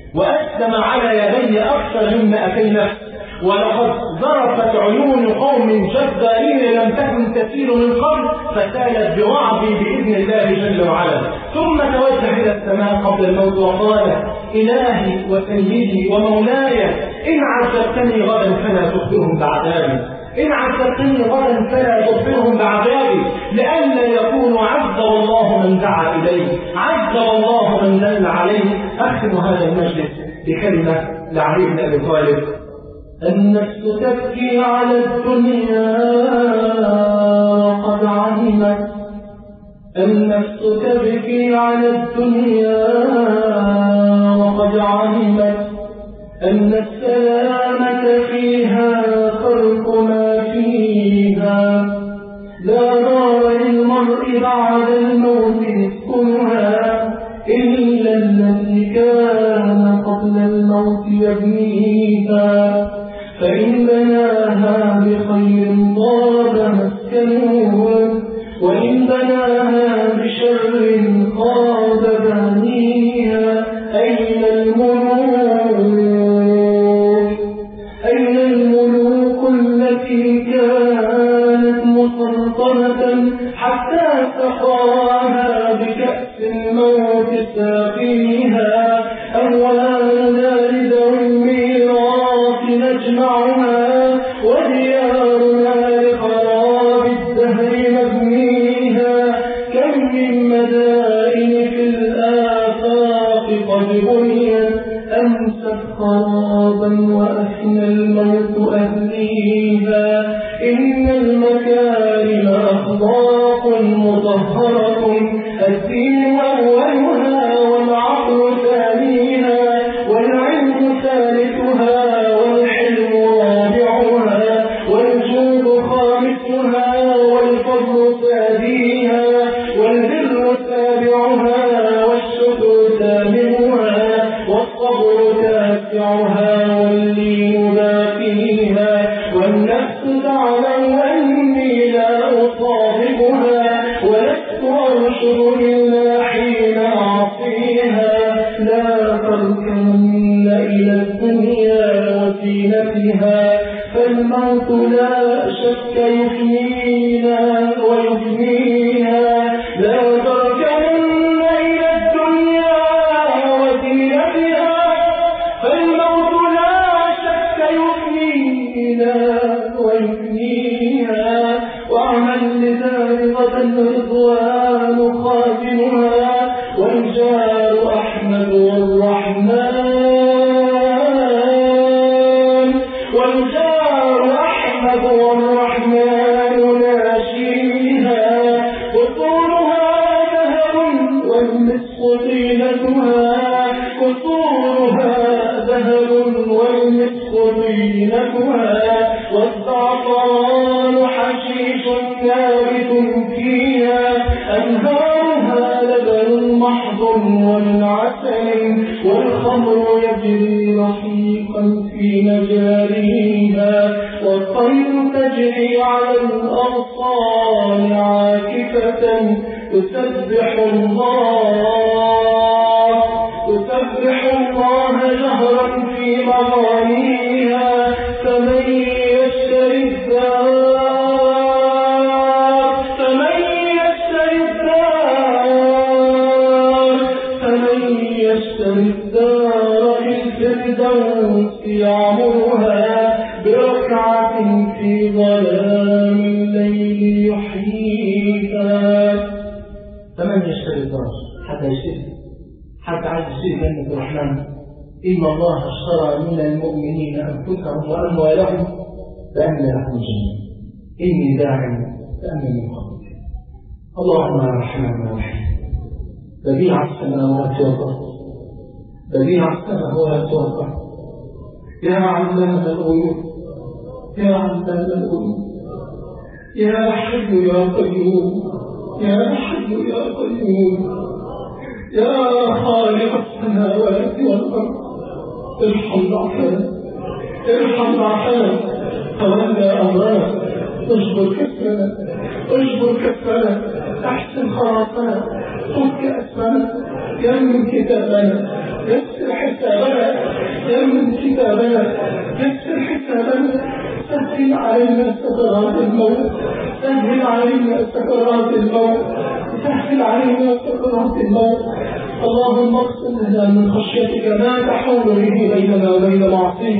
Speaker 2: وأسلم على يدي أكثر من مئتي نفس ولقد ظرفت عيون قوم جبارين لم تكن تسير من قبل فسالت بوعظي باذن الله جل وعلا ثم توجه الى السماء قبل الموت وقال الهي وسيدي ومولاي ان عذبتني غدا فلا تخبرهم بعذابي إن عذبتني غدا فلا تخبرهم بعذابي لئلا يكون عذب الله من دعا إليه عذب الله من دل عليه أختم هذا المجلس بكلمة لعلي بن أبي طالب النفس تبكي على الدنيا وقد علمت
Speaker 3: النفس تبكي على الدنيا وقد علمت أن السلامة فيها خلق ما فيها لا دار للمرء بعد الموت يسكنها إلا التي كان قبل الموت يبنيها فإن بناها بخير طاب مسكنه وإن بناها بشر خاب بنيها أين الملوك أين الملوك التي كانت مسلطنة حتى سقاها بكأس الموت ساقيها أموالنا لذوي الميراث نجمعها وديارنا لخراب الدهر نبنيها كم من مدائن في الآفاق قد بنيت أمست خرابا وأفنى الموت أهليها إن المكارم أخلاق مطهرة الدين أولها والعقل ثانيها والعلم ثالثها والحلم رابعها والجود خامسها والفضل ساديها والبر سابعها والشكر ثامنها والصبر تاسعها واللين باقيها والنفس تعلم أني لا أصابها ولست أرشد إلا حين أعصيها لا تركن إلى الدنيا وزينتها فالموت لا شك يفنينا ويفنيها لا تركن إلى الدنيا وزينتها فالموت لا شك يفنينا ويفنيها واعمل لذلك غدا رضوان خاتمها والجار أحمد والرحمن والجار أحمد والرحمن ناشيها قصورها ذهب والمسك طينتها قصورها ذهب والمسك طينتها والزعفران حشيش نابت فيها أنهارها لبن محض ومن عسل والخمر يجري رحيقا في مجاريها والطير تجري على الأغصان عاكفة تسبح الله تسبح الله جهرا في مغانيها فمن يشتري الدار فمن يشتري الدار فمن يشتري الدار في الفردوس يعمرها بركعة في ظلام الليل يحييها
Speaker 2: فمن يشتري الدار حتى يشتري حتى عايز يشتري جنة الرحمن إن الله اشترى من المؤمنين أنفسهم وأموالهم فأن لهم الجنة إني داع فأمن من قبلك اللهم يا رحمن يا رحيم بديع السماوات والأرض بديع السماوات والأرض يا علام الغيوب يا علام الغيوب يا حي يا قيوم يا حي يا قيوم يا خالق السماوات والأرض ارحم ضعفنا ارحم ضعفنا تولى أمرنا اجبر كفنا اجبر كفنا احسن خلاصنا فك أسفنا يمن كتابنا يسر حسابنا يمن كتابنا يسر حسابنا سهل علينا سكرات الموت سهل علينا سكرات الموت سهل علينا سكرات الموت اللهم اقسم لنا من خشيتك ما تحول به بيننا وبين معصيك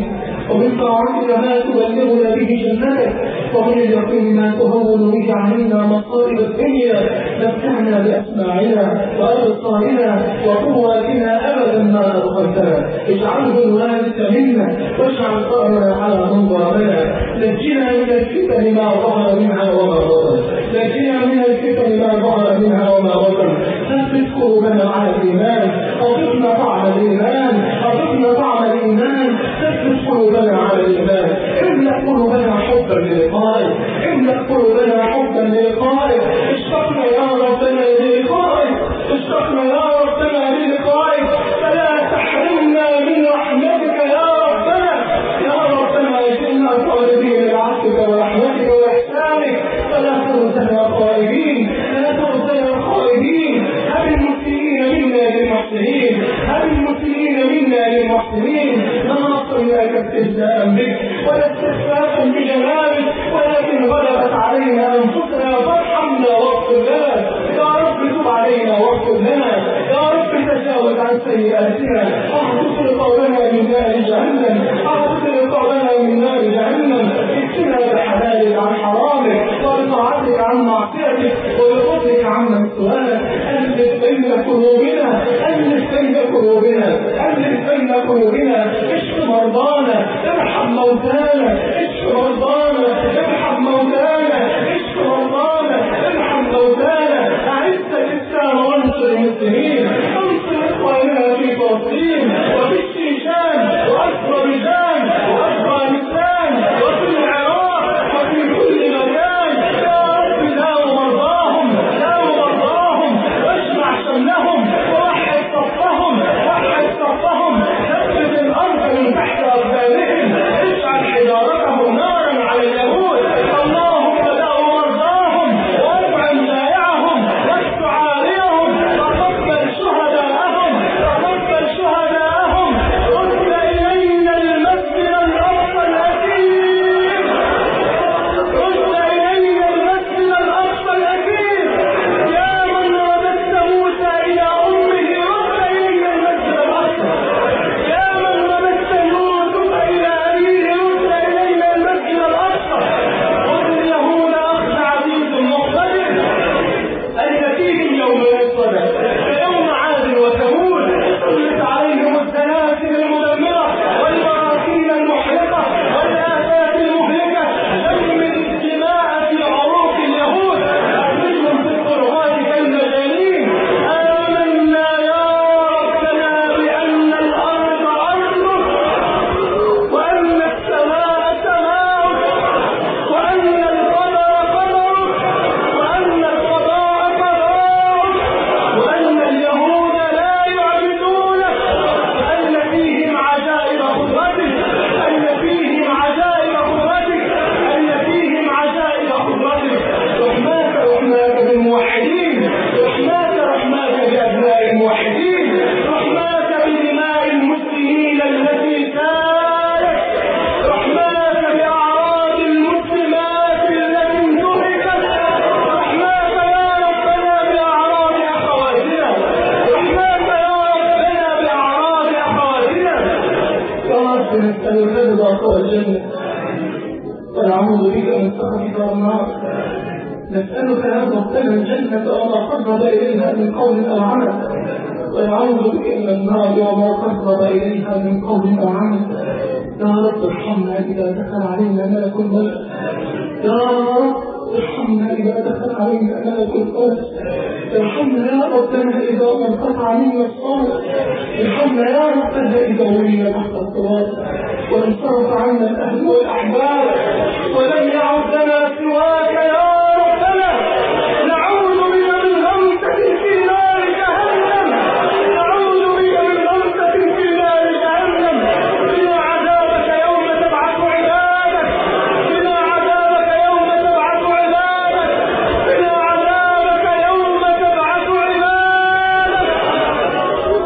Speaker 3: ومن طاعتك ما تبلغنا به جنتك ومن اليقين ما تهون به علينا مصائب الدنيا متعنا بأسماعنا وأبصارنا وقواتنا أبدا ما أبقيتنا اجعله الوارث منا واجعل ثأرنا على من ظلمنا نجنا من الفتن ما ظهر منها وما بطن نجنا من الفتن ما ظهر منها وما بطن ثبت قلوبنا على الإيمان أضفنا طعم الإيمان أضفنا طعم الإيمان ثبت قلوبنا على الإيمان املأ قلوبنا حبا للقائك املأ قلوبنا حبا للقائك اشتقنا يا ربنا للقائك اشتقنا يا ربنا للقائك فلا تحرمنا من رحمتك يا ربنا يا ربنا اجعلنا طالبين لعفوك ورحمتك واحسانك فلا تردنا خائبين لا تردنا خائبين هب المسلمين منا للمحسنين هب المسلمين منا للمحسنين لا نصرناك استهزاء بك ولا استخفافا بجلالك ولكن غلبت علينا انفسنا فارحمنا واغفر لنا يا رب تب علينا واغفر لنا يا رب تجاوز عن سيئاتنا احفظ رقابنا من نار جهنم احفظ رقابنا من نار جهنم اكفنا بحلالك عن حرامك وبطاعتك عن معصيتك وبفضلك عمن سؤالك الف بين قلوبنا الف بين قلوبنا الف بين قلوبنا اشف مرضانا ارحم موتانا اشف مرضانا ارحم موتانا اشف مرضانا ارحم موتانا اعز الاسلام وانصر المسلمين انصر اخواننا في فلسطين وفي الشيشان واذربيجان وافغانستان وفي العراق وفي كل مكان يا رب داو مرضاهم داو مرضاهم واجمع شملهم ووحد صفهم وحد صفهم ثبت الارض من تحت اقدامهم اجعل حجارتهم نارا على اليهود اللهم داو مرضاهم وارفع جائعهم واشف عاريهم وتقبل شهداءهم وتقبل شهداءهم رد الينا المسجد الاقصى الاثيم رد الينا المسجد الاقصى الاثيم يا من رددت موسى الى امه رد الينا المسجد الاقصى يا من رددت يوسف الى ابيه رد الينا المسجد الاقصى خذ اليهود اخذ عزيز مقتدر أين فيهم يوم يصطدى يوم عاد وثمود سلط عليهم السلاسل المدمرة والبراكين المحرقة والآفات المهلكة دمر الدماء في عروق اليهود أخرجهم في الطرقات كالمجانين آمنا يا ربنا بأن الأرض أرضك وأن السماء سماؤك وأن القدر قدرك وأن القضاء قضاءك وأن اليهود لا يعبدونك وأن فيهم عجائب قدرتك أن فيهم عجائب قدرتك أن فيهم عجائب قدرتك رحماك رحماك بالموحدين رحماك رحماك بأبناء الموحدين رحماك بدماء المسلمين التي سالت رحماك بأعراض المسلمات التي انتهكت رحماك يا ربنا بأعراض أخواتنا رحماك يا ربنا بأعراض أخواتنا يا رب نسألك رضاك والجنة ونعوذ بك من سخطك والنار نسألك يا ربنا الجنة وما قرب إليها من قول أو عمل ونعوذ بك من النار وما قرب إليها من قول أو عمل يا رب ارحمنا إذا دخل علينا ملك الموت يا رب ارحمنا إذا دخل علينا ملك الموت ارحمنا يا ربنا إذا انقطع منا الصوت ارحمنا يا ربنا إذا ولينا تحت الصراط وانصرف عنا الأهل والأحباب ولم يعد لنا سواك يا ربنا نعوذ بك من غمسة في نار جهنم نعوذ بك من غمسة في نار جهنم قنا عذابك يوم تبعث عبادك قنا عذابك يوم تبعث عبادك قنا عذابك يوم تبعث عبادك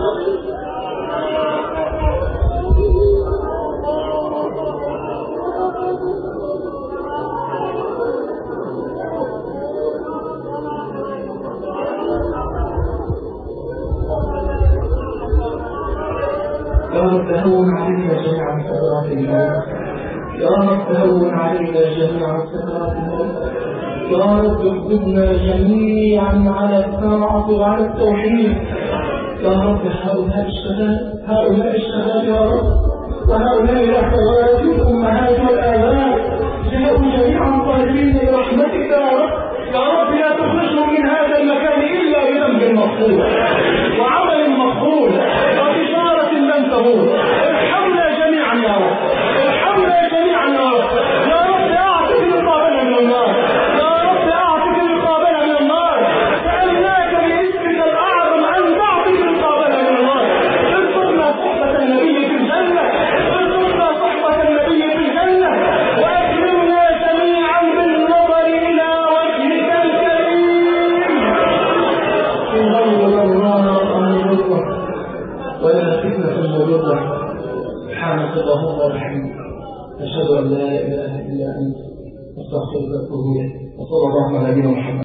Speaker 3: يا رب هون علينا جميعا سكرات الموت يا رب هون علينا جميعا سكرات الموت يا رب اكتبنا جميعا على الطاعة وعلى التوحيد يا رب هؤلاء الشباب هؤلاء الشباب يا رب وهؤلاء الأخوات والأمهات والآباء جاءوا جميعا طالبين برحمتك يا رب يا رب لا تخرجهم من هذا المكان إلا بذنب مغفور وعمل مغفور وتجارة لن تبور ارحمنا جميعا يا رب ارحمنا جميعا يا رب يا رب أعطك رقابنا من النار يا رب أعطك رقابنا من النار سألناك باسمك الأعظم أن تعطي رقابنا من النار ارزقنا صحبة النبي في الجنة ارزقنا صحبة النبي في الجنة وأكرمنا جميعا بالنظر إلى وجهك الكريم غير ضراء مضرة ولا فتنة مضرة سبحانك اللهم وبحمدك أشهد أن لا إله إلا أنت أستغفرك وأتوب إليك وصلى الله على نبينا محمد